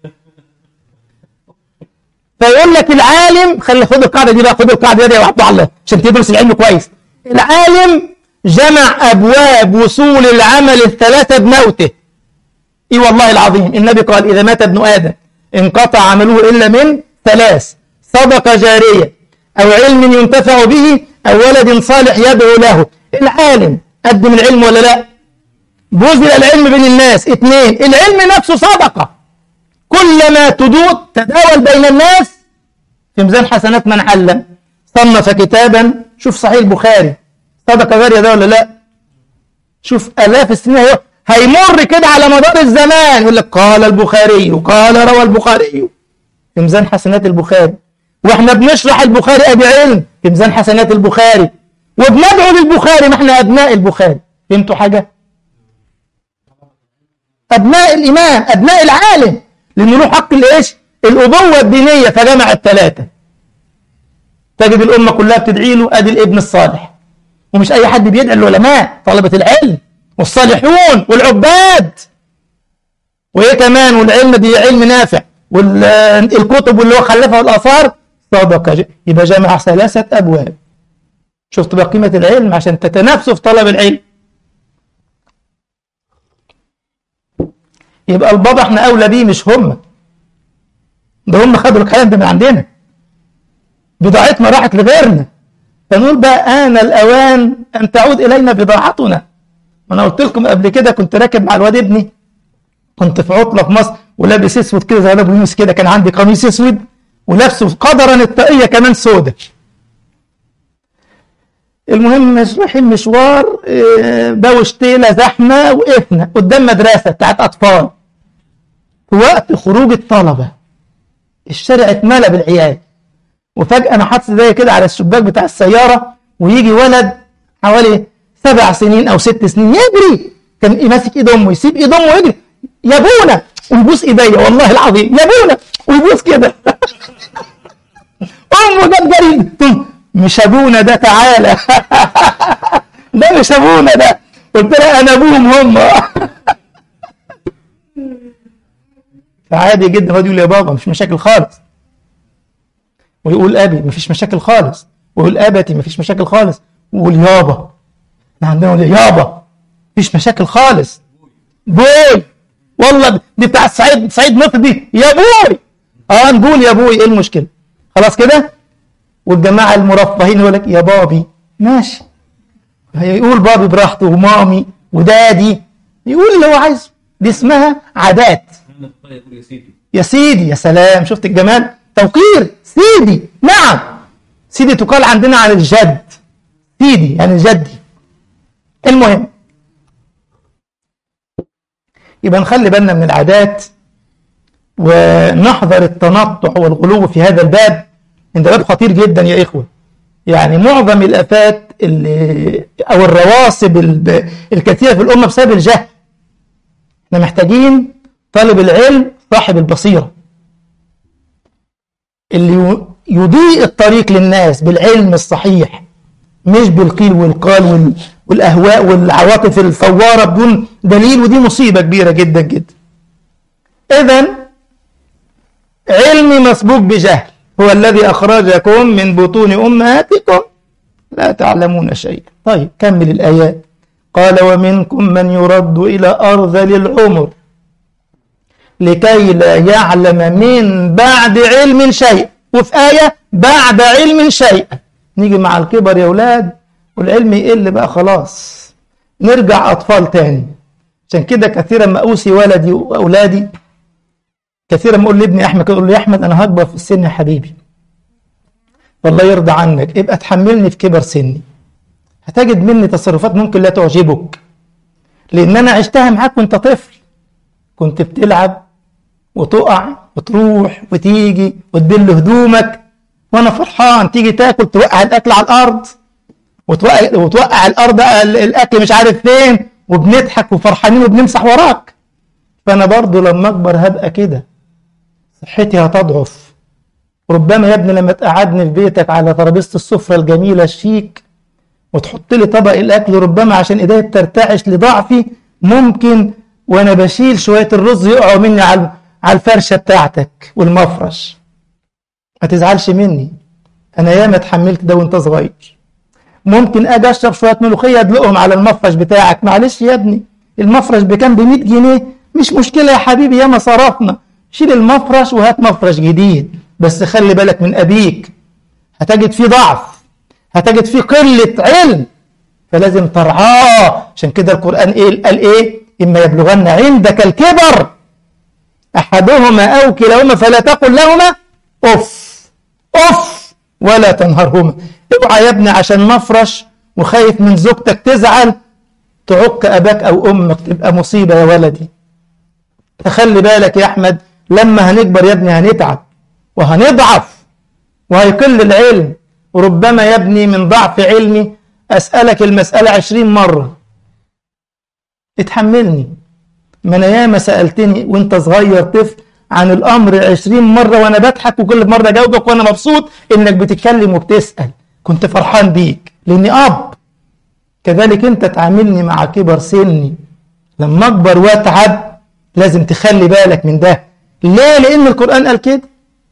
فيقول لك العالم خلي خد القاعدة دي بقى خد القاعدة دي وحطها على عشان تدرس العلم كويس العالم جمع أبواب وصول العمل الثلاثة بموته ايه والله العظيم النبي قال إذا مات ابن آدم انقطع عمله إلا من ثلاث صدقة جارية أو علم ينتفع به أو ولد صالح يدعو له العالم قدم العلم ولا لا بذل العلم بين الناس اثنين العلم نفسه صدقة كلما تدود تداول بين الناس في ميزان حسنات من علم صنف كتابا شوف صحيح البخاري صدقة جارية ده ولا لا شوف آلاف السنين هي هيمر كده على مدار الزمان يقول لك قال البخاري قال روى البخاري في ميزان حسنات البخاري واحنا بنشرح البخاري ادي علم في ميزان حسنات البخاري وبندعو للبخاري ما احنا ابناء البخاري فهمتوا حاجه ابناء الامام ابناء العالم لانه له حق الايش الابوه الدينيه فجمع الثلاثه تجد الامه كلها بتدعي له ادي الابن الصالح ومش اي حد بيدعي العلماء طلبه العلم والصالحون والعباد وايه كمان والعلم دي علم نافع والكتب واللي هو خلفها والاثار صدقه يبقى جامع ثلاثه ابواب شفت بقى قيمه العلم عشان تتنافسوا في طلب العلم يبقى البابا احنا اولى بيه مش هم ده هم خدوا الكلام ده من عندنا بضاعتنا راحت لغيرنا فنقول بقى آن الأوان أن تعود إلينا بضاعتنا وأنا قلت لكم قبل كده كنت راكب مع الواد ابني كنت في عطلة في مصر ولابس اسود كده زي ابو يونس كده كان عندي قميص اسود ولابسه قدرا الطاقية كمان سودة المهم مش رايحين مشوار بوشتيلة زحمة وقفنا قدام مدرسة بتاعت أطفال في وقت خروج الطلبة الشارع اتملى بالعيال وفجأة أنا حاطط زي كده على الشباك بتاع السيارة ويجي ولد حوالي سبع سنين أو ست سنين يجري كان ماسك إيد أمه يسيب إيد أمه ويجري يا ابونا ويبوس ايديا والله العظيم يا ابونا ويبوس كده امه جت جري مش ابونا ده تعالى ده مش ابونا ده قلت لها انا ابوهم هم فعادي جدا هو يقول يا بابا مش مشاكل خالص ويقول ابي مفيش مشاكل خالص ويقول ابتي مفيش مشاكل خالص ويقول يابا احنا عندنا يابا مفيش مشاكل خالص بوي والله دي بتاع سعيد سعيد مصر دي يا ابوي اه نقول يا ابوي ايه المشكله خلاص كده والجماعه المرفهين يقول لك يا بابي ماشي هيقول بابي براحته ومامي ودادي يقول اللي هو عايزه دي اسمها عادات يا سيدي يا سيدي يا سلام شفت الجمال توقير سيدي نعم سيدي تقال عندنا عن الجد سيدي يعني جدي المهم يبقى نخلي بالنا من العادات ونحذر التنطع والغلو في هذا الباب إن ده باب خطير جدا يا إخوة يعني معظم الآفات اللي أو الرواسب الب- الكثيرة في الأمة بسبب الجهل احنا محتاجين طالب العلم صاحب البصيرة اللي ي- يضيء الطريق للناس بالعلم الصحيح مش بالقيل والقال وال- والأهواء والعواطف الفوارة بدون دليل ودي مصيبة كبيرة جدا جدا إذا علم مسبوق بجهل هو الذي أخرجكم من بطون أمهاتكم لا تعلمون شيئا طيب كمل الآيات قال ومنكم من يرد إلى أرذل العمر لكي لا يعلم من بعد علم شيء وفي آية بعد علم شيئا نيجي مع الكبر يا أولاد والعلم يقل بقى خلاص نرجع أطفال تاني عشان كده كثيرا ما أوصي ولدي وأولادي كثيرا ما أقول لابني أحمد كده أقول له يا أحمد أنا هكبر في السن يا حبيبي والله يرضى عنك ابقى تحملني في كبر سني هتجد مني تصرفات ممكن لا تعجبك لأن أنا عشتها معاك وأنت طفل كنت بتلعب وتقع وتروح وتيجي وتبل هدومك وأنا فرحان تيجي تاكل توقع الأكل على الأرض وتوقع, وتوقع الأرض ال- الأكل مش عارف فين وبنضحك وفرحانين وبنمسح وراك فأنا برضو لما أكبر هبقى كده صحتي هتضعف ربما يا ابني لما تقعدني في بيتك على ترابيزة السفرة الجميلة الشيك وتحط لي طبق الأكل ربما عشان إيديا بترتعش لضعفي ممكن وأنا بشيل شوية الرز يقعوا مني على على الفرشة بتاعتك والمفرش ما تزعلش مني أنا ياما اتحملت ده وأنت صغير ممكن أجي أشرب شوية ملوخية أدلقهم على المفرش بتاعك معلش يا ابني المفرش بكام ب 100 جنيه مش مشكلة يا حبيبي ياما صرفنا شيل المفرش وهات مفرش جديد بس خلي بالك من أبيك هتجد فيه ضعف هتجد فيه قلة علم فلازم ترعاه عشان كده القرآن إيه قال إيه إما يبلغن عندك الكبر أحدهما أو كلاهما فلا تقل لهما أف أف ولا تنهرهما اوعى يا ابني عشان مفرش وخايف من زوجتك تزعل تعك أباك أو أمك تبقى مصيبة يا ولدي فخلي بالك يا أحمد لما هنكبر يا ابني هنتعب وهنضعف وهيقل العلم وربما يا ابني من ضعف علمي أسألك المسألة عشرين مرة اتحملني ما أنا ياما سألتني وانت صغير طفل عن الأمر عشرين مرة وأنا بضحك وكل مرة أجاوبك وأنا مبسوط إنك بتتكلم وبتسأل كنت فرحان بيك لأني أب كذلك أنت تعاملني مع كبر سني لما أكبر وأتعب لازم تخلي بالك من ده ليه؟ لأن القرآن قال كده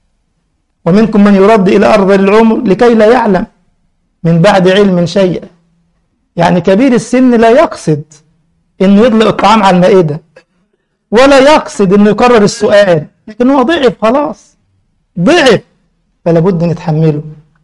ومنكم من يرد إلى أرض العمر لكي لا يعلم من بعد علم شيئا يعني كبير السن لا يقصد انه يطلق الطعام على المائدة ولا يقصد انه يكرر السؤال لكن هو ضعف خلاص ضعف فلا بد نتحمله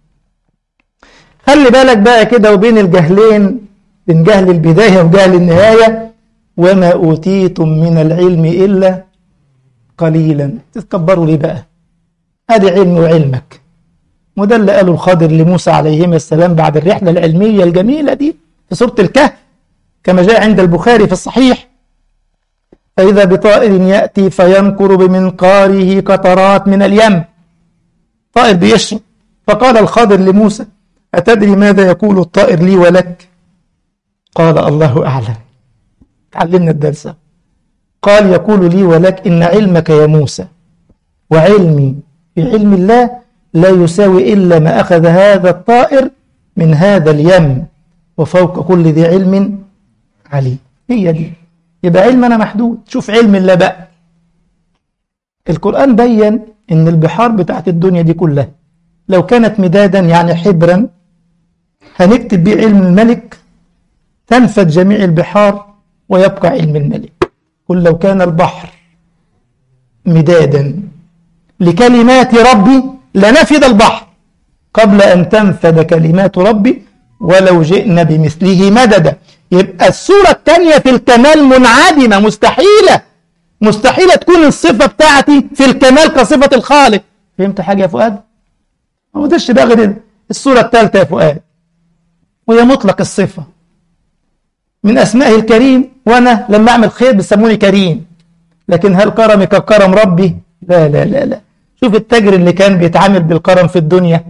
خلي بالك بقى كده وبين الجهلين بين جهل البداية وجهل النهاية وما أوتيتم من العلم إلا قليلا تتكبروا ليه بقى ادي علمي وعلمك وده اللي قاله الخضر لموسى عليهما السلام بعد الرحلة العلمية الجميلة دي في سورة الكهف كما جاء عند البخاري في الصحيح فإذا بطائر يأتي فينكر بمنقاره قطرات من اليم طائر بيشرب فقال الخضر لموسى أتدري ماذا يقول الطائر لي ولك قال الله أعلم تعلمنا الدرس قال يقول لي ولك إن علمك يا موسى وعلمي في علم الله لا يساوي إلا ما أخذ هذا الطائر من هذا اليم وفوق كل ذي علم عليم هي دي يبقى علمنا محدود شوف علم الله بقى القرآن بين إن البحار بتاعت الدنيا دي كلها لو كانت مدادا يعني حبرا هنكتب بيه علم الملك تنفد جميع البحار ويبقى علم الملك قل لو كان البحر مدادا لكلمات ربي لنفد البحر قبل أن تنفد كلمات ربي ولو جئنا بمثله مددا يبقى الصورة الثانية في الكمال منعدمة مستحيلة مستحيلة تكون الصفة بتاعتي في الكمال كصفة الخالق فهمت حاجة يا فؤاد؟ ما قدرش بقى غير الصورة الثالثة يا فؤاد وهي مطلق الصفة من أسمائه الكريم وأنا لما أعمل خير بيسموني كريم لكن هل كرمي ككرم ربي لا لا لا لا شوف التاجر اللي كان بيتعامل بالكرم في الدنيا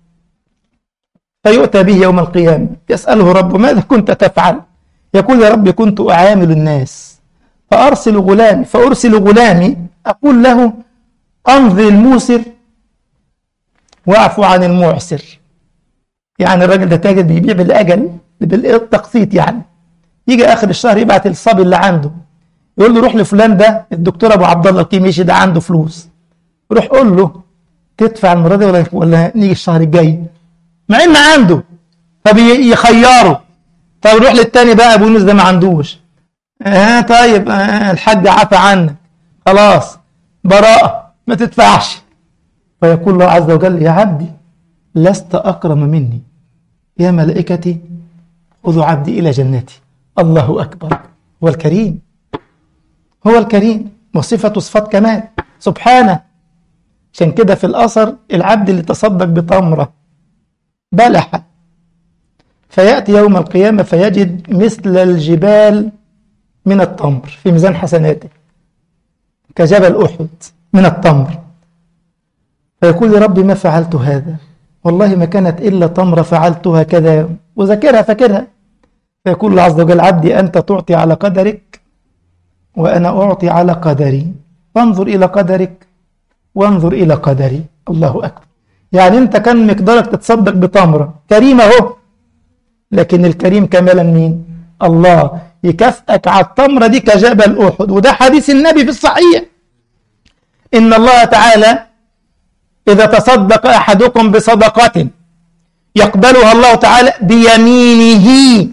فيؤتى به يوم القيامة يسأله ربه ماذا كنت تفعل يقول يا رب كنت أعامل الناس فأرسل غلامي فأرسل غلامي أقول له أنظر الموسر واعفو عن المعسر يعني الراجل ده تاجر بيبيع بالأجل بالتقسيط يعني يجي آخر الشهر يبعت الصبي اللي عنده يقول له روح لفلان ده الدكتور أبو عبد الله الكيميشي ده عنده فلوس روح قول له تدفع المرة دي ولا ولا نيجي الشهر الجاي مع إن عنده فبيخيره طب روح للتاني بقى أبو يونس ده ما عندوش آه طيب آه الحاج عفى عنك خلاص براءة ما تدفعش فيقول الله عز وجل يا عبدي لست أكرم مني يا ملائكتي خذوا عبدي إلى جنتي الله أكبر هو الكريم هو الكريم وصفة صفات كمال سبحانه عشان كده في الأثر العبد اللي تصدق بتمرة بلح فيأتي يوم القيامة فيجد مثل الجبال من التمر في ميزان حسناته كجبل أحد من التمر فيقول يا ربي ما فعلت هذا والله ما كانت إلا تمرة فعلتها كذا وذاكرها فاكرها فيقول الله عز وجل عبدي أنت تعطي على قدرك وأنا أعطي على قدري فانظر إلى قدرك وانظر إلى قدري الله أكبر يعني أنت كان مقدارك تتصدق بتمرة كريم أهو لكن الكريم كمالا مين الله يكافئك على التمرة دي كجبل أحد وده حديث النبي في الصحيح إن الله تعالى إذا تصدق أحدكم بصدقة يقبلها الله تعالى بيمينه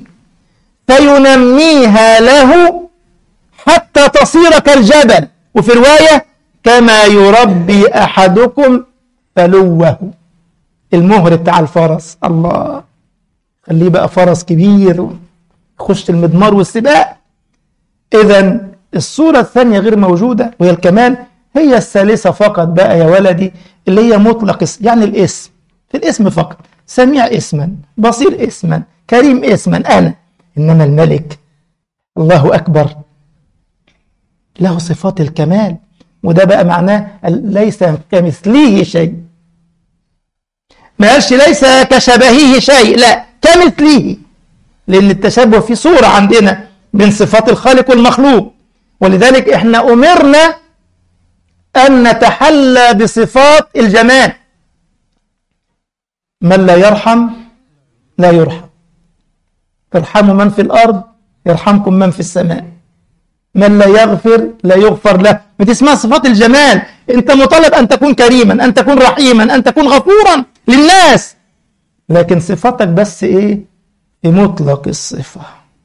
فينميها له حتى تصير كالجبل وفي رواية كما يربي أحدكم فلوه المهر بتاع الفرس الله خليه بقى فرس كبير يخش المضمار والسباق إذا الصورة الثانية غير موجودة وهي الكمال هي الثالثة فقط بقى يا ولدي اللي هي مطلق اسم يعني الاسم في الاسم فقط سميع اسما بصير اسما كريم اسما أنا إنما الملك الله أكبر له صفات الكمال وده بقى معناه ليس كمثله شيء ما قالش ليس كشبهه شيء لا كمثله لأن التشابه في صورة عندنا من صفات الخالق والمخلوق ولذلك احنا أمرنا أن نتحلى بصفات الجمال من لا يرحم لا يرحم ارحموا من في الأرض يرحمكم من في السماء من لا يغفر لا يغفر له ما اسمها صفات الجمال انت مطالب أن تكون كريما أن تكون رحيما أن تكون غفورا للناس لكن صفاتك بس ايه بمطلق الصفة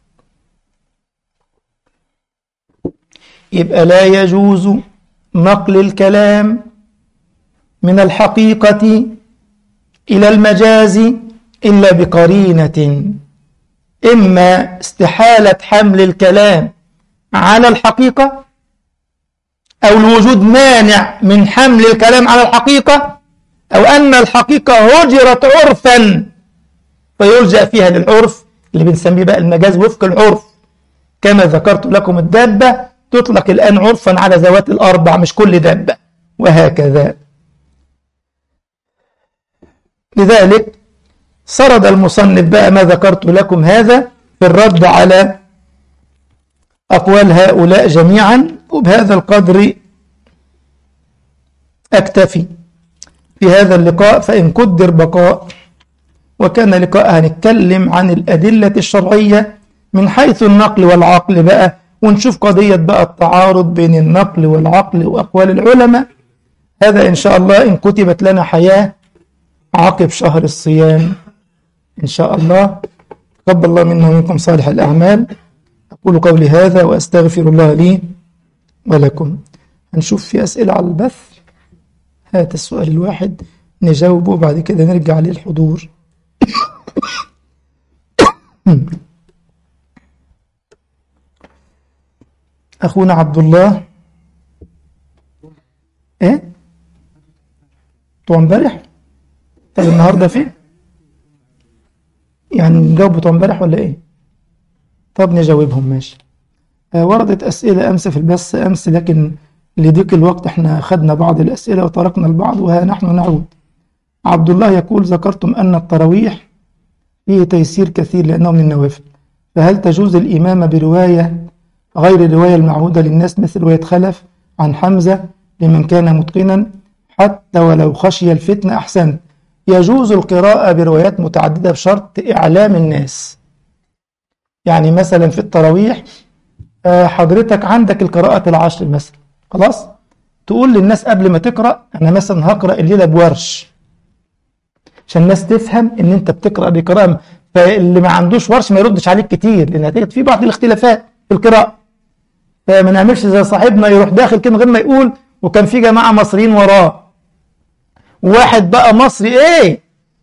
يبقى لا يجوز نقل الكلام من الحقيقة إلى المجاز إلا بقرينة إما استحالة حمل الكلام على الحقيقة أو الوجود مانع من حمل الكلام على الحقيقة أو أن الحقيقة هجرت عرفا فيلجأ فيها للعرف اللي بنسميه بقى المجاز وفق العرف كما ذكرت لكم الدابة تطلق الآن عرفا على ذوات الأربع مش كل دابة وهكذا لذلك سرد المصنف بقى ما ذكرت لكم هذا في الرد على أقوال هؤلاء جميعا وبهذا القدر أكتفي في هذا اللقاء فإن قدر بقاء وكان لقاء هنتكلم عن الأدلة الشرعية من حيث النقل والعقل بقى ونشوف قضية بقى التعارض بين النقل والعقل وأقوال العلماء هذا إن شاء الله إن كتبت لنا حياة عقب شهر الصيام إن شاء الله تقبل الله منا ومنكم صالح الأعمال أقول قولي هذا وأستغفر الله لي ولكم هنشوف في أسئلة على البث هات السؤال الواحد نجاوبه وبعد كده نرجع للحضور أخونا عبد الله إيه؟ بتوع امبارح؟ طب النهارده فين؟ يعني نجاوب بتوع امبارح ولا إيه؟ طب نجاوبهم ماشي آه، وردت أسئلة أمس في البث أمس لكن لضيق الوقت احنا خدنا بعض الأسئلة وتركنا البعض وها نحن نعود عبد الله يقول ذكرتم أن التراويح فيه تيسير كثير لأنه من النوافل فهل تجوز الإمامة برواية غير الرواية المعهودة للناس مثل رواية خلف عن حمزة لمن كان متقنا حتى ولو خشي الفتنة أحسن يجوز القراءة بروايات متعددة بشرط إعلام الناس يعني مثلا في التراويح آه، حضرتك عندك القراءات العشر مثلا خلاص تقول للناس قبل ما تقرأ أنا مثلا هقرأ الليلة بورش عشان الناس تفهم ان انت بتقرا بقراءه فاللي ما عندوش ورش ما يردش عليك كتير لان هتجد في بعض الاختلافات في القراءه فما نعملش زي صاحبنا يروح داخل كده من غير ما يقول وكان في جماعه مصريين وراه واحد بقى مصري ايه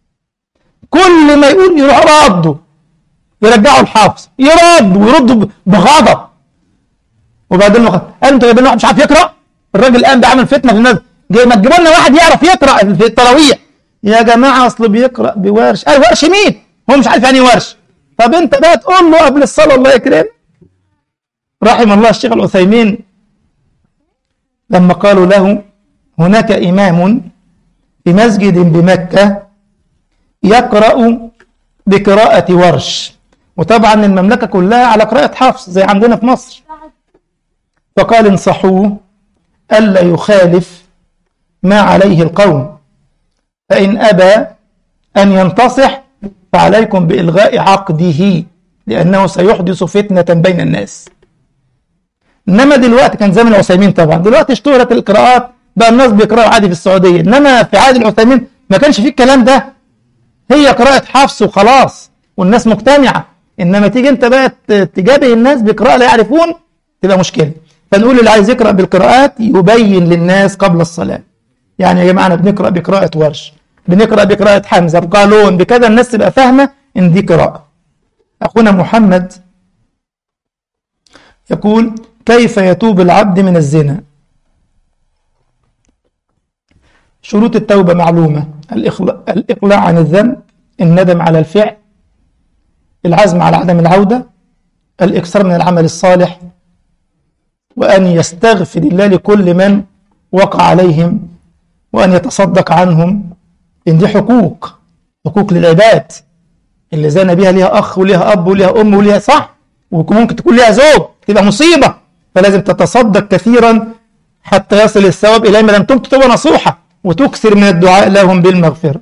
كل ما يقول يروح رده يرجعه الحافظ يرد ويرد بغضب وبعدين قال انتوا جايبين واحد مش عارف يقرا الراجل قام بيعمل فتنه في الناس جاي ما تجيبوا لنا واحد يعرف يقرا في التراويح يا جماعه اصل بيقرا بورش قال ورش مين هو مش عارف يعني إيه ورش طب انت بقى تقول له قبل الصلاه الله يكرم رحم الله الشيخ العثيمين لما قالوا له هناك امام في مسجد بمكه يقرا بقراءه ورش وطبعا المملكه كلها على قراءه حفص زي عندنا في مصر فقال انصحوه الا يخالف ما عليه القوم فإن أبى أن ينتصح فعليكم بإلغاء عقده لأنه سيحدث فتنة بين الناس إنما دلوقتي كان زمن العثيمين طبعا دلوقتي اشتهرت القراءات بقى الناس بيقرأوا عادي في السعودية إنما في عهد العثيمين ما كانش فيه الكلام ده هي قراءة حفص وخلاص والناس مجتمعة إنما تيجي أنت بقى تجابه الناس بقراءة لا يعرفون تبقى مشكلة فنقول اللي عايز يقرأ بالقراءات يبين للناس قبل الصلاة يعني يا جماعة أنا بنقرأ بقراءة ورش بنقرأ بقراءة حمزة بقالون بكذا الناس تبقى فاهمة إن دي قراءة أخونا محمد يقول كيف يتوب العبد من الزنا شروط التوبة معلومة الإخلاء, الإقلاع عن الذنب الندم على الفعل العزم على عدم العودة الإكثار من العمل الصالح وأن يستغفر الله لكل من وقع عليهم وأن يتصدق عنهم إن دي حقوق حقوق للعباد اللي زنا بيها ليها أخ وليها أب وليها أم وليها صح وممكن تكون ليها زوج تبقى مصيبة فلازم تتصدق كثيرا حتى يصل الثواب إلى ما لم تمت توبة نصوحة وتكثر من الدعاء لهم بالمغفرة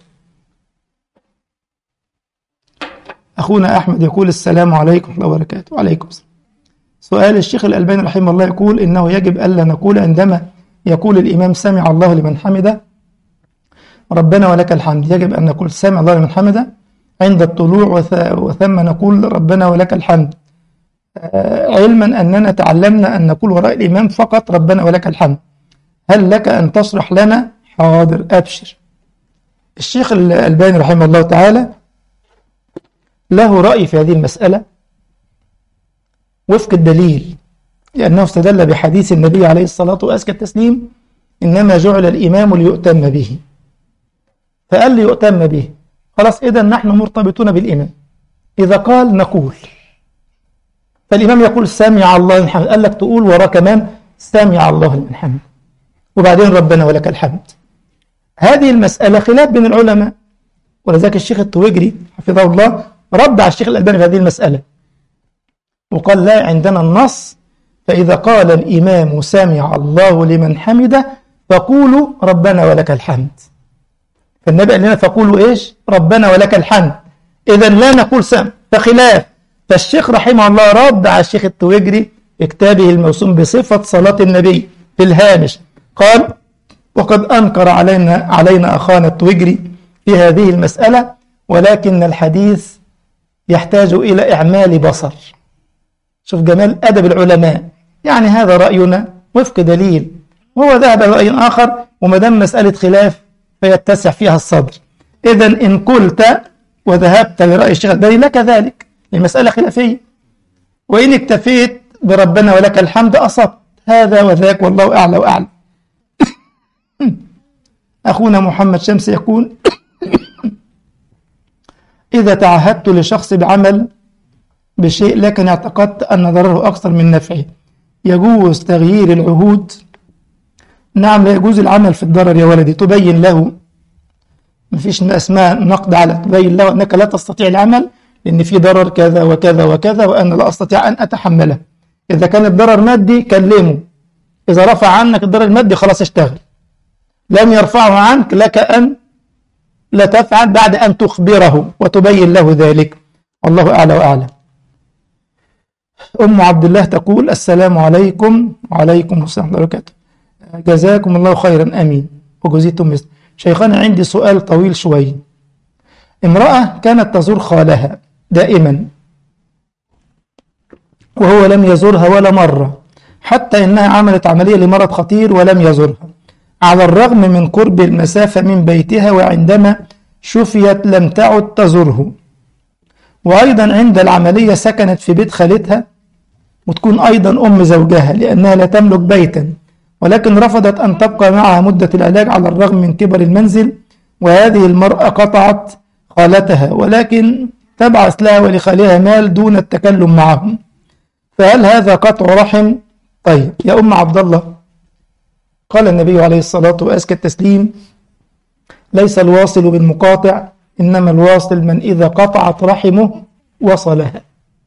أخونا أحمد يقول السلام عليكم ورحمة الله وبركاته وعليكم السلام سؤال الشيخ الألباني رحمه الله يقول إنه يجب ألا نقول عندما يقول الإمام سمع الله لمن حمده ربنا ولك الحمد يجب أن نقول سمع الله لمن حمده عند الطلوع وثم نقول ربنا ولك الحمد علما أننا تعلمنا أن نقول وراء الإمام فقط ربنا ولك الحمد هل لك أن تشرح لنا حاضر أبشر الشيخ الألباني رحمه الله تعالى له رأي في هذه المسألة وفق الدليل لأنه استدل بحديث النبي عليه الصلاة وأزكى التسليم إنما جعل الإمام ليؤتم به فقال ليؤتم به خلاص إذا نحن مرتبطون بالإمام إذا قال نقول فالإمام يقول سمع الله لمن حمد قال لك تقول وراه كمان سمع الله لمن حمد وبعدين ربنا ولك الحمد هذه المسألة خلاف بين العلماء ولذلك الشيخ الطويجري حفظه الله رد على الشيخ الألباني في هذه المسألة وقال لا عندنا النص فإذا قال الإمام سمع الله لمن حمده فقولوا ربنا ولك الحمد فالنبي قال لنا فقولوا إيش ربنا ولك الحمد إذا لا نقول سم فخلاف فالشيخ رحمه الله رد على الشيخ التويجري في كتابه الموسوم بصفة صلاة النبي في الهامش قال وقد أنكر علينا علينا أخانا التويجري في هذه المسألة ولكن الحديث يحتاج إلى إعمال بصر شوف جمال أدب العلماء يعني هذا رأينا وفق دليل وهو ذهب رأي آخر وما دام مسألة خلاف فيتسع فيها الصدر إذا إن قلت وذهبت لرأي الشيخ الباني لك ذلك المسألة خلافية وإن اكتفيت بربنا ولك الحمد أصبت هذا وذاك والله أعلى وأعلى أخونا محمد شمس يقول إذا تعهدت لشخص بعمل بشيء لكن اعتقدت أن ضرره أكثر من نفعه يجوز تغيير العهود نعم لا يجوز العمل في الضرر يا ولدي تبين له مفيش ما اسمها نقد على تبين له أنك لا تستطيع العمل لأن في ضرر كذا وكذا وكذا وأنا لا أستطيع أن أتحمله إذا كان الضرر مادي كلمه إذا رفع عنك الضرر المادي خلاص اشتغل لم يرفعه عنك لك أن لا تفعل بعد أن تخبره وتبين له ذلك والله أعلى وأعلم أم عبد الله تقول السلام عليكم وعليكم السلام ورحمة الله وبركاته جزاكم الله خيرا أمين وجزيتم مثل شيخنا عندي سؤال طويل شوي امرأة كانت تزور خالها دائما وهو لم يزورها ولا مرة حتى إنها عملت عملية لمرض خطير ولم يزورها على الرغم من قرب المسافة من بيتها وعندما شفيت لم تعد تزوره وأيضا عند العملية سكنت في بيت خالتها وتكون أيضا أم زوجها لأنها لا تملك بيتا ولكن رفضت أن تبقى معها مدة العلاج على الرغم من كبر المنزل وهذه المرأة قطعت خالتها ولكن تبعث لها ولخالها مال دون التكلم معهم فهل هذا قطع رحم؟ طيب يا أم عبد الله قال النبي عليه الصلاة وأزكى التسليم ليس الواصل بالمقاطع إنما الواصل من إذا قطعت رحمه وصلها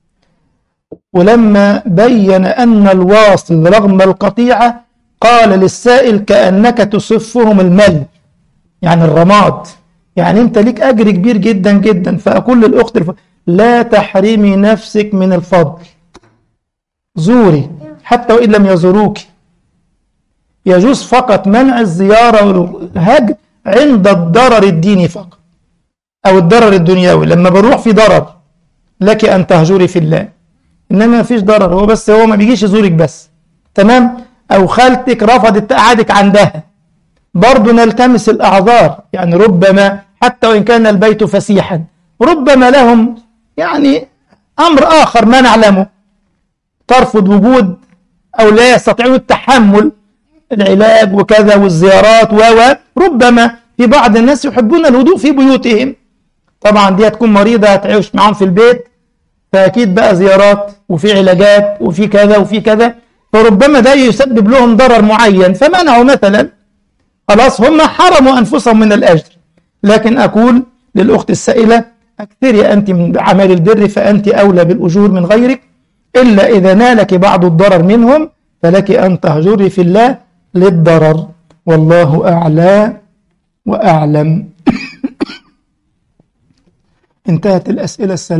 ولما بين أن الواصل رغم القطيعة قال للسائل كأنك تصفهم المل يعني الرماد يعني أنت ليك أجر كبير جدا جدا فأقول للأخت الف... لا تحرمي نفسك من الفضل زوري حتى وإن لم يزوروك يجوز فقط منع الزيارة والهجر عند الضرر الديني فقط أو الضرر الدنيوي لما بروح في ضرر لك أن تهجري في الله إنما ما فيش ضرر هو بس هو ما بيجيش يزورك بس تمام أو خالتك رفضت تقعدك عندها برضه نلتمس الأعذار يعني ربما حتى وإن كان البيت فسيحا ربما لهم يعني أمر آخر ما نعلمه ترفض وجود أو لا يستطيعون التحمل العلاج وكذا والزيارات و ربما في بعض الناس يحبون الهدوء في بيوتهم طبعا دي هتكون مريضة هتعيش معاهم في البيت فأكيد بقى زيارات وفي علاجات وفي كذا وفي كذا فربما ده يسبب لهم ضرر معين فمنعوا مثلا خلاص هم حرموا أنفسهم من الأجر لكن أقول للأخت السائلة أكثري أنت من أعمال البر فأنت أولى بالأجور من غيرك إلا إذا نالك بعض الضرر منهم فلك أن تهجري في الله للضرر والله أعلى وأعلم انتهت الأسئلة السلام